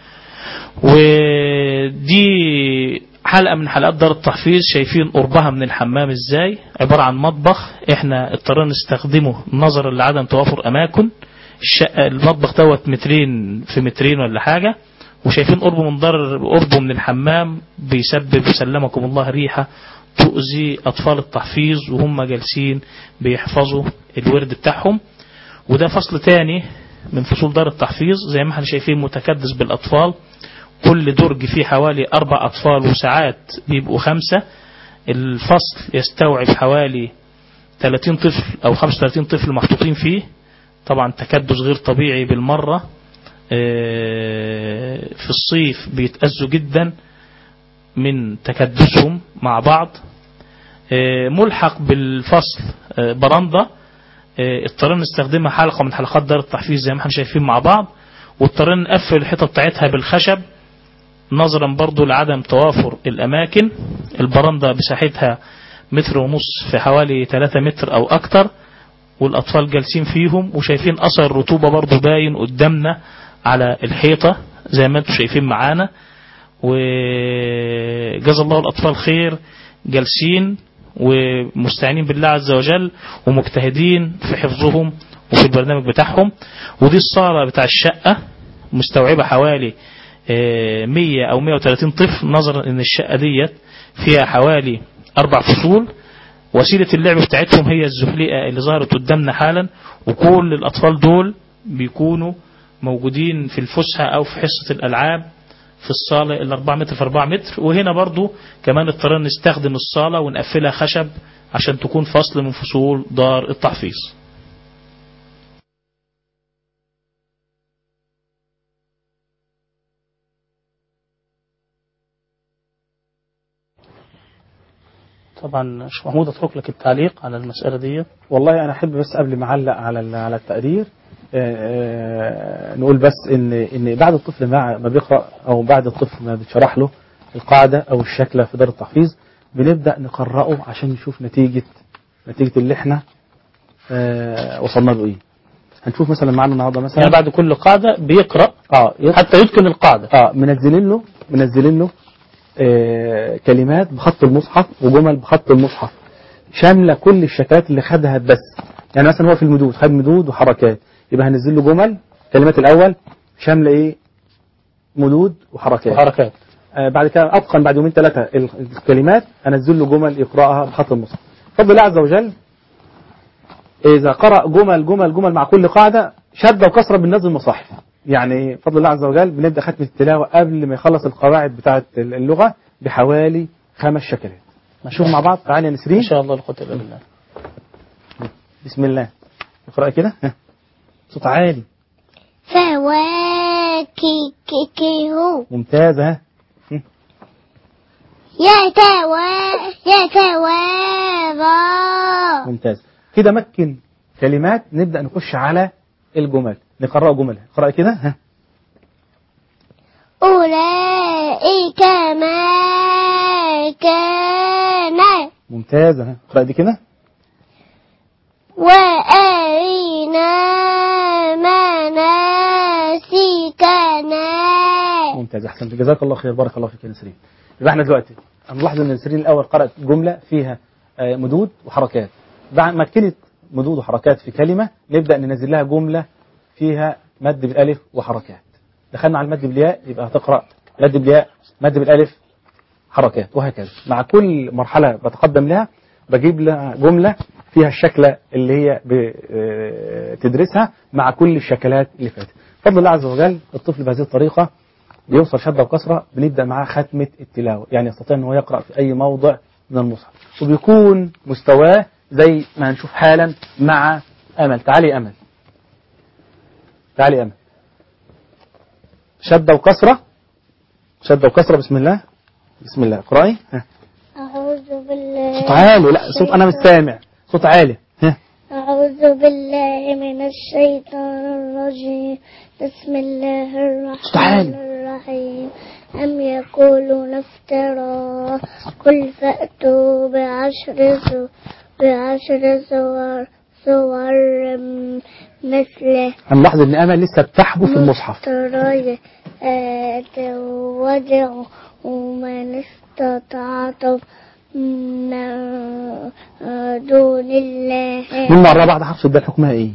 ودي حلقة من حلقات دار التحفيظ شايفين قربها من الحمام ازاي عبارة عن مطبخ احنا اضطرينا نستخدمه نظرا لعدم توافر اماكن الشقة المطبخ دوت مترين في مترين ولا حاجة وشايفين قربه من دار قربه من الحمام بيسبب سلمكم الله ريحة تؤذي أطفال التحفيظ وهم جالسين بيحفظوا الورد بتاعهم وده فصل تاني من فصول دار التحفيظ زي ما احنا شايفين متكدس بالأطفال كل درج فيه حوالي أربع أطفال وساعات بيبقوا خمسة الفصل يستوعب حوالي 30 طفل أو 35 طفل محطوطين فيه طبعا تكدس غير طبيعي بالمرة آه، في الصيف بيتأذوا جدا من تكدسهم مع بعض آه، ملحق بالفصل آه، برندة آه، اضطرينا نستخدمها حلقة من حلقات دار التحفيز زي ما احنا شايفين مع بعض واضطرينا نقفل الحيطة بتاعتها بالخشب نظرا برضو لعدم توافر الأماكن البرندة مساحتها متر ونص في حوالي 3 متر أو أكتر والأطفال جالسين فيهم وشايفين أثر الرطوبة برضو باين قدامنا على الحيطة زي ما انتم شايفين معانا وجزا الله الأطفال خير جالسين ومستعينين بالله عز وجل ومجتهدين في حفظهم وفي البرنامج بتاعهم ودي الصالة بتاع الشقة مستوعبة حوالي آه، 100 أو 130 طفل نظرا ان الشقة ديت فيها حوالي أربع فصول وسيلة اللعب بتاعتهم هي الزحليقة اللي ظهرت قدامنا حالا وكل الأطفال دول بيكونوا موجودين في الفسحة أو في حصة الألعاب في الصالة ال 4 متر في 4 متر وهنا برضو كمان اضطرينا نستخدم الصالة ونقفلها خشب عشان تكون فصل من فصول دار التحفيظ طبعا شيخ محمود اترك لك التعليق على المسألة دي والله انا احب بس قبل ما اعلق على ال- على التقرير آه، آه، نقول بس ان ان بعد الطفل ما ما بيقرا او بعد الطفل ما بيتشرح له القاعده او الشكله في دار التحفيظ بنبدا نقراه عشان نشوف نتيجه نتيجه اللي احنا آه، وصلنا له ايه هنشوف مثلا معانا النهارده مثلا يعني بعد كل قاعدة بيقرأ اه يط- حتى يتقن القاعدة اه منزلين له منزلين له آه كلمات بخط المصحف وجمل بخط المصحف شامله كل الشكلات اللي خدها بس يعني مثلا هو في المدود خد مدود وحركات يبقى هنزل له جمل كلمات الاول شامله ايه مدود وحركات وحركات آه بعد كده اتقن بعد يومين ثلاثه ال- الكلمات انزل له جمل يقراها بخط المصحف فضل الله عز وجل اذا قرأ جمل جمل جمل مع كل قاعده شد وكسر بالنزل المصاحف يعني فضل الله عز وجل بنبدا ختم التلاوه قبل ما يخلص القواعد بتاعه اللغه بحوالي خمس شكلات نشوف مع بعض تعالى يا إن نسرين شاء الله لا قوة إلا بالله بسم الله اقرأ كده ها. صوت عالي فواكهه ممتاز ها يتوا يتوارى ممتاز كده مكن كلمات نبدأ نخش على الجمل نقرأ جمل اقرأ كده ها أولئك ما كان ممتاز ها اقرأ دي كده وأرنا منامه ممتاز احسنت جزاك الله خير بارك الله فيك يا نسرين يبقى احنا دلوقتي هنلاحظ ان نسرين الاول قرات جمله فيها آه، مدود وحركات بعد ما كانت مدود وحركات في كلمه نبدا ننزل لها جمله فيها مد بالالف وحركات دخلنا على المد بالياء يبقى هتقرا مد بالياء مد بالالف حركات وهكذا مع كل مرحله بتقدم لها بجيب لها جمله فيها الشكله اللي هي بتدرسها مع كل الشكلات اللي فاتت بفضل الله عز وجل الطفل بهذه الطريقه بيوصل شده وكسره بنبدا معاه ختمه التلاوه يعني يستطيع ان هو يقرا في اي موضع من المصحف وبيكون مستواه زي ما هنشوف حالا مع امل تعالي يا امل تعالي يا امل شده وكسره شده وكسره بسم الله بسم الله اقراي ها. أعوذ بالله صوت عالي لا صوت انا مش سامع صوت عالي ها أعوذ بالله من الشيطان الرجيم بسم الله صوت عالي. الرحمن الرحيم أم يقولون افترى قل فأتوا بعشر سو بعشر صور صور مثله هنلاحظ ان امل لسه بتحبو في المصحف افترى وادعوا من استطعتم من دون الله من مرة بعد حفص ده حكمها ايه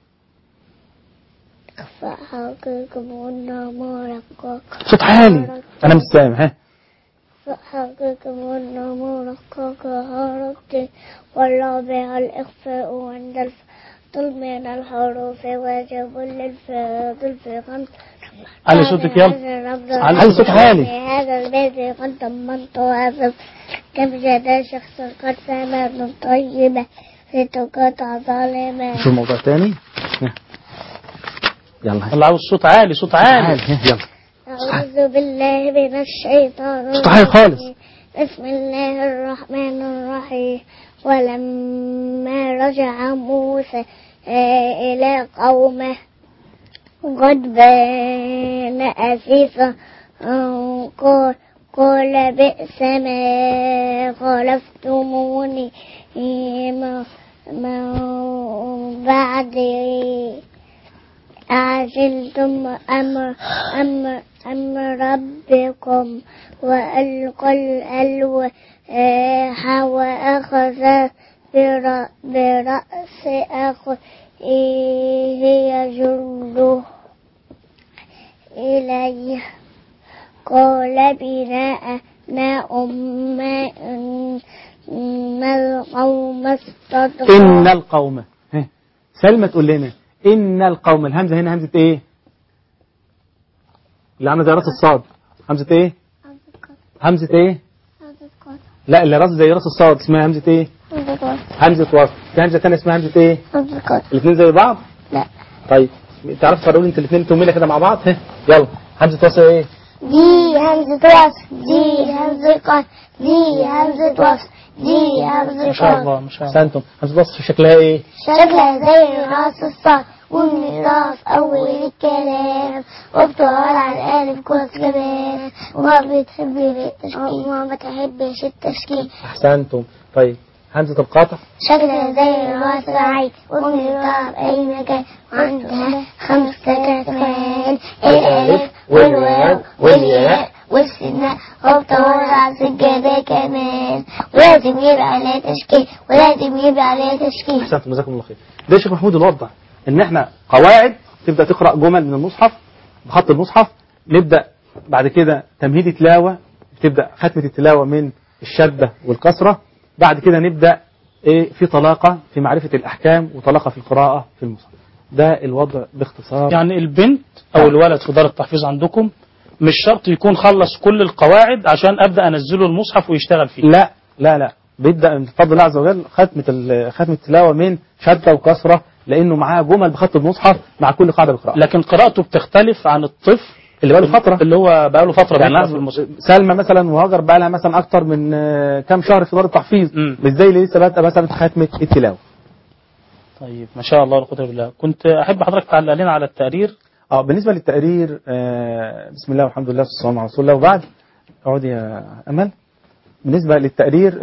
فحقكم أنه مرقق صوت عالي انا مش سامع ها فحقكم أنه مرقق هربت والرابع الإخفاء عند الفضل من الحروف واجب للفاضل في خمس علي صوتك يلا علي صوت عالي. في هذا البيت قد ضمنت وأصف كم جدا شخص قد ثمر طيبة في تقاطع ظالمة شو الموضوع تاني ها. يلا ها. اللي عاوز صوت عالي صوت عالي تعال ها. يلا أعوذ بالله من الشيطان صوت عالي خالص. بسم الله الرحمن الرحيم ولما رجع موسى آه، إلى قومه قد بان أسيفا آه، قال قال بئس ما خلفتموني ما ما بعد أعجلتم أمر أمر أمر ربكم وألقى الألواح وأخذ برأ- برأس أخيه يجره إليه قال بناء ماء ماء إن القوم استطغوا ان القوم ها. سلمى تقول لنا ان القوم الهمزه هنا همزه ايه اللي عامله زي راس الصاد همزه ايه همزه ايه لا اللي راس زي راس الصاد اسمها همزه ايه همزه وصل في همزه ثانيه اسمها همزه ايه الاثنين زي بعض لا طيب تعرف تفرقوا لي انت الاثنين توميله كده مع بعض ها يلا همزه وصل ايه دي همزة وصل دي همزة قصر دي همزة وصل دي همزة ما شاء قصر الله ما شاء الله احسنتم همزه وصل شكلها ايه شكلها زي راس الصاد والميراث أول الكلام وبتقعد على الألف كويس كمان وما بتحب التشكيل وما بتحبش التشكيل احسنتم طيب همزه القاطع شكلها زي راس العين وميراث أي مكان وعندها خمسة كمان الألف والواو والياء والسنة وبتقعد على السجادة كمان ولازم يبقى عليها تشكيل ولازم يبقى عليها تشكيل احسنتم جزاكم الله خير ده الشيخ محمود الوضع ان احنا قواعد تبدا تقرا جمل من المصحف بخط المصحف نبدا بعد كده تمهيد تلاوه تبدا ختمه التلاوه من الشده والكسره بعد كده نبدا ايه في طلاقه في معرفه الاحكام وطلاقه في القراءه في المصحف ده الوضع باختصار يعني البنت او الولد في دار التحفيظ عندكم مش شرط يكون خلص كل القواعد عشان ابدا انزله المصحف ويشتغل فيه لا لا لا بيبدا من فضل الله عز وجل ختمه ال- ختمه التلاوه من شده وكسره لانه معاه جمل بخط المصحف مع كل قاعده بيقراها لكن قراءته بتختلف عن الطفل اللي بقاله فتره اللي هو بقاله فتره يعني بيقرا في لحظة، المصحف سلمى مثلا وهاجر بقى لها مثلا اكتر من آه، كام شهر في دار التحفيظ مم. مش زي اللي لسه بادئه مثلا في ختمه التلاوه طيب ما شاء الله لا قوه الا بالله كنت احب حضرتك تعلق لنا على التقرير اه بالنسبه للتقرير آه بسم الله والحمد لله والسلام على رسول الله وبعد اقعدي يا امل بالنسبه للتقرير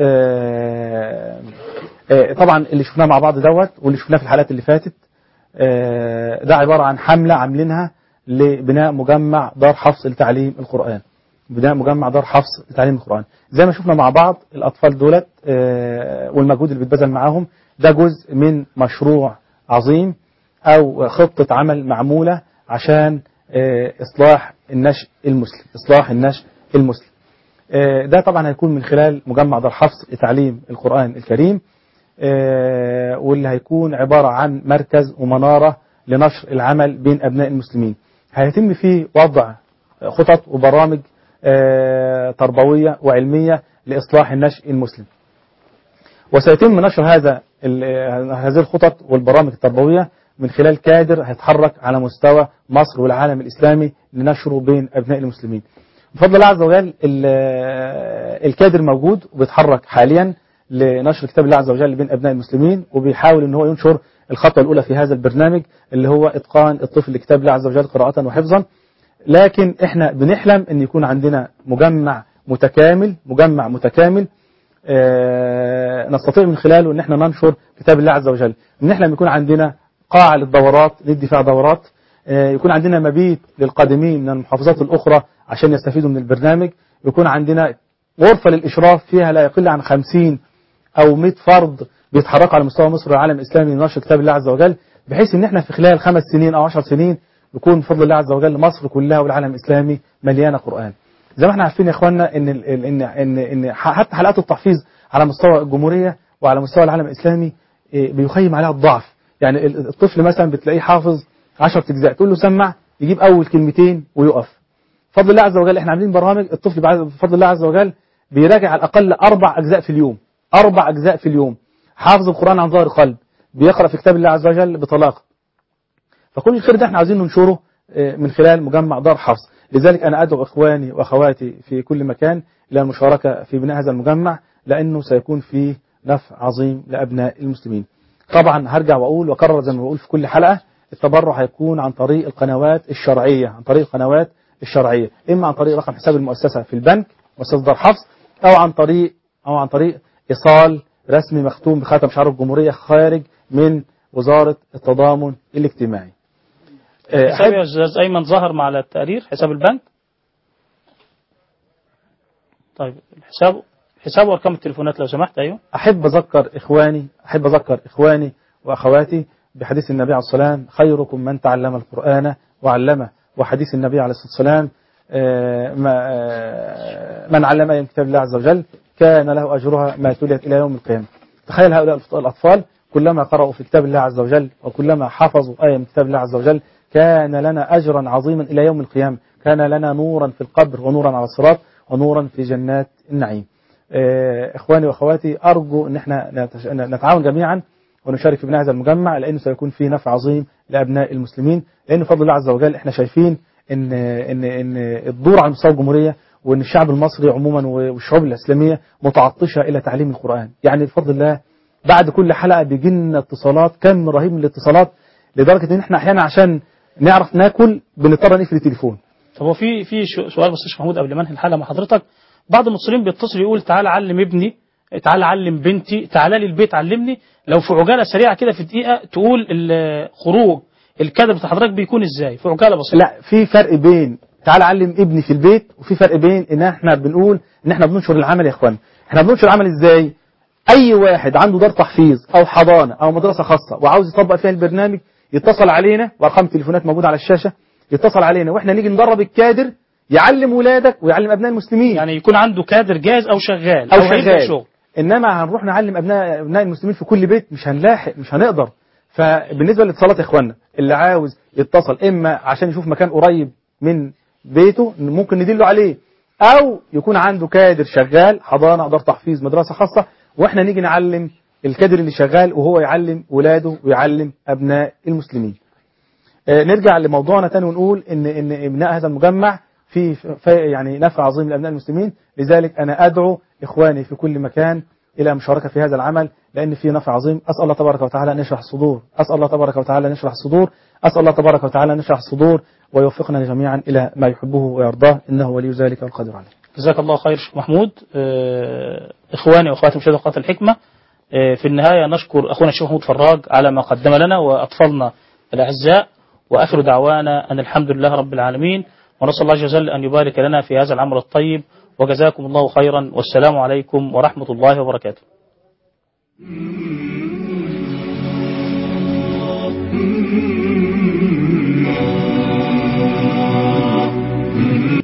آه آه طبعا اللي شفناه مع بعض دوت واللي شفناه في الحلقات اللي فاتت آه ده عباره عن حمله عاملينها لبناء مجمع دار حفص لتعليم القرآن بناء مجمع دار حفص لتعليم القرآن زي ما شفنا مع بعض الأطفال دولت آه، والمجهود اللي بيتبذل معاهم ده جزء من مشروع عظيم أو خطة عمل معمولة عشان آه، إصلاح النشء المسلم إصلاح النشء المسلم آه، ده طبعا هيكون من خلال مجمع دار حفص لتعليم القرآن الكريم آه، واللي هيكون عبارة عن مركز ومنارة لنشر العمل بين أبناء المسلمين هيتم فيه وضع خطط وبرامج آه، تربوية وعلمية لإصلاح النشء المسلم وسيتم نشر هذا ال- آه، هذه الخطط والبرامج التربوية من خلال كادر هيتحرك على مستوى مصر والعالم الإسلامي لنشره بين أبناء المسلمين بفضل الله عز وجل ال- آه، الكادر موجود وبيتحرك حاليا لنشر كتاب الله عز وجل بين أبناء المسلمين وبيحاول ان هو ينشر الخطوة الأولى في هذا البرنامج اللي هو إتقان الطفل لكتاب الله عز وجل قراءة وحفظا لكن احنا بنحلم ان يكون عندنا مجمع متكامل مجمع متكامل آه، نستطيع من خلاله ان احنا ننشر كتاب الله عز وجل بنحلم يكون عندنا قاعة للدورات ندي فيها دورات آه، يكون عندنا مبيت للقادمين من المحافظات الأخرى عشان يستفيدوا من البرنامج يكون عندنا غرفة للإشراف فيها لا يقل عن 50 أو 100 فرد بيتحركوا على مستوى مصر والعالم الإسلامي لنشر كتاب الله عز وجل بحيث ان احنا في خلال خمس سنين أو عشر سنين يكون بفضل الله عز وجل مصر كلها والعالم الإسلامي مليانة قرآن زي ما احنا عارفين يا اخواننا ان ال- ال- ان ان ان ح- حتى حلقات التحفيظ على مستوى الجمهوريه وعلى مستوى العالم الاسلامي إيه، بيخيم عليها الضعف يعني ال- الطفل مثلا بتلاقيه حافظ 10 اجزاء تقول له سمع يجيب اول كلمتين ويقف بفضل الله عز وجل احنا عاملين برامج الطفل بعد- بفضل الله عز وجل بيراجع على الاقل اربع اجزاء في اليوم اربع اجزاء في اليوم حافظ القران عن ظهر قلب بيقرا في كتاب الله عز وجل بطلاقه فكل الخير ده احنا عايزين ننشره آه، من خلال مجمع دار حفص لذلك أنا أدعو إخواني وأخواتي في كل مكان إلى المشاركة في بناء هذا المجمع لأنه سيكون فيه نفع عظيم لأبناء المسلمين طبعا هرجع وأقول وأكرر زي ما بقول في كل حلقة التبرع هيكون عن طريق القنوات الشرعية عن طريق القنوات الشرعية إما عن طريق رقم حساب المؤسسة في البنك مؤسسة دار حفص أو عن طريق أو عن طريق إيصال رسمي مختوم بخاتم شعار الجمهورية خارج من وزارة التضامن الاجتماعي آه، حساب يا استاذ ايمن ظهر مع التقرير حساب البنك طيب الحساب حساب وارقام التليفونات لو سمحت ايوه أحب أذكر إخواني أحب أذكر إخواني وأخواتي بحديث النبي عليه الصلاة والسلام خيركم من تعلم القرآن وعلمه وحديث النبي عليه الصلاة والسلام آه، ما- آه، من علم آية من كتاب الله عز وجل كان له أجرها ما تليت إلى يوم القيامة تخيل هؤلاء الأطفال كلما قرأوا في كتاب الله عز وجل وكلما حفظوا آية من كتاب الله عز وجل كان لنا أجرا عظيما إلى يوم القيامة كان لنا نورا في القبر ونورا على الصراط ونورا في جنات النعيم آه، إخواني وأخواتي أرجو أن احنا نتش- نتعاون جميعا ونشارك في بناء هذا المجمع لأنه سيكون فيه نفع عظيم لأبناء المسلمين لأن بفضل الله عز وجل احنا شايفين إن إن إن الدور على مستوى الجمهورية وإن الشعب المصري عموما والشعوب الإسلامية متعطشة إلى تعليم القرآن يعني بفضل الله بعد كل حلقة بيجي لنا اتصالات كم رهيب من الاتصالات لدرجة إن احنا أحيانا عشان نعرف ناكل بنضطر نقفل التليفون طب هو في في شو- سؤال بس يا شيخ محمود قبل ما انهي الحلقه مع حضرتك بعض المصريين بيتصل يقول تعالى علم ابني تعالى علم بنتي تعالى لي البيت علمني لو في عجاله سريعه كده في دقيقه تقول الخروج الكادر بتاع حضرتك بيكون ازاي في عجاله بسيطه لا في فرق بين تعال علم ابني في البيت وفي فرق بين ان احنا بنقول ان احنا بننشر العمل يا اخوان احنا بننشر العمل ازاي اي واحد عنده دار تحفيظ او حضانه او مدرسه خاصه وعاوز يطبق فيها البرنامج يتصل علينا وارقام التليفونات موجوده على الشاشه يتصل علينا واحنا نيجي ندرب الكادر يعلم ولادك ويعلم ابناء المسلمين يعني يكون عنده كادر جاهز او شغال او هيبدأ شغال شغل انما هنروح نعلم ابناء ابناء المسلمين في كل بيت مش هنلاحق مش هنقدر فبالنسبه للاتصالات يا اخوانا اللي عاوز يتصل اما عشان يشوف مكان قريب من بيته ممكن ندله عليه او يكون عنده كادر شغال حضانه دار تحفيظ مدرسه خاصه واحنا نيجي نعلم الكادر اللي شغال وهو يعلم ولاده ويعلم ابناء المسلمين آه، نرجع لموضوعنا تاني ونقول ان ان ابناء هذا المجمع في في- يعني نفع عظيم لابناء المسلمين لذلك انا ادعو اخواني في كل مكان الى مشاركه في هذا العمل لان فيه نفع عظيم اسال الله تبارك وتعالى ان يشرح الصدور اسال الله تبارك وتعالى ان يشرح الصدور اسال الله تبارك وتعالى ان يشرح الصدور ويوفقنا جميعا الى ما يحبه ويرضاه انه ولي ذلك والقادر عليه جزاك الله خير شيخ محمود آه، إخواني وأخواتي مشاهدي قناة الحكمة آه، في النهاية نشكر أخونا الشيخ محمود فراج على ما قدم لنا وأطفالنا الأعزاء وآخر دعوانا أن الحمد لله رب العالمين ونسأل الله عز وجل أن يبارك لنا في هذا العمل الطيب وجزاكم الله خيرا والسلام عليكم ورحمة الله وبركاته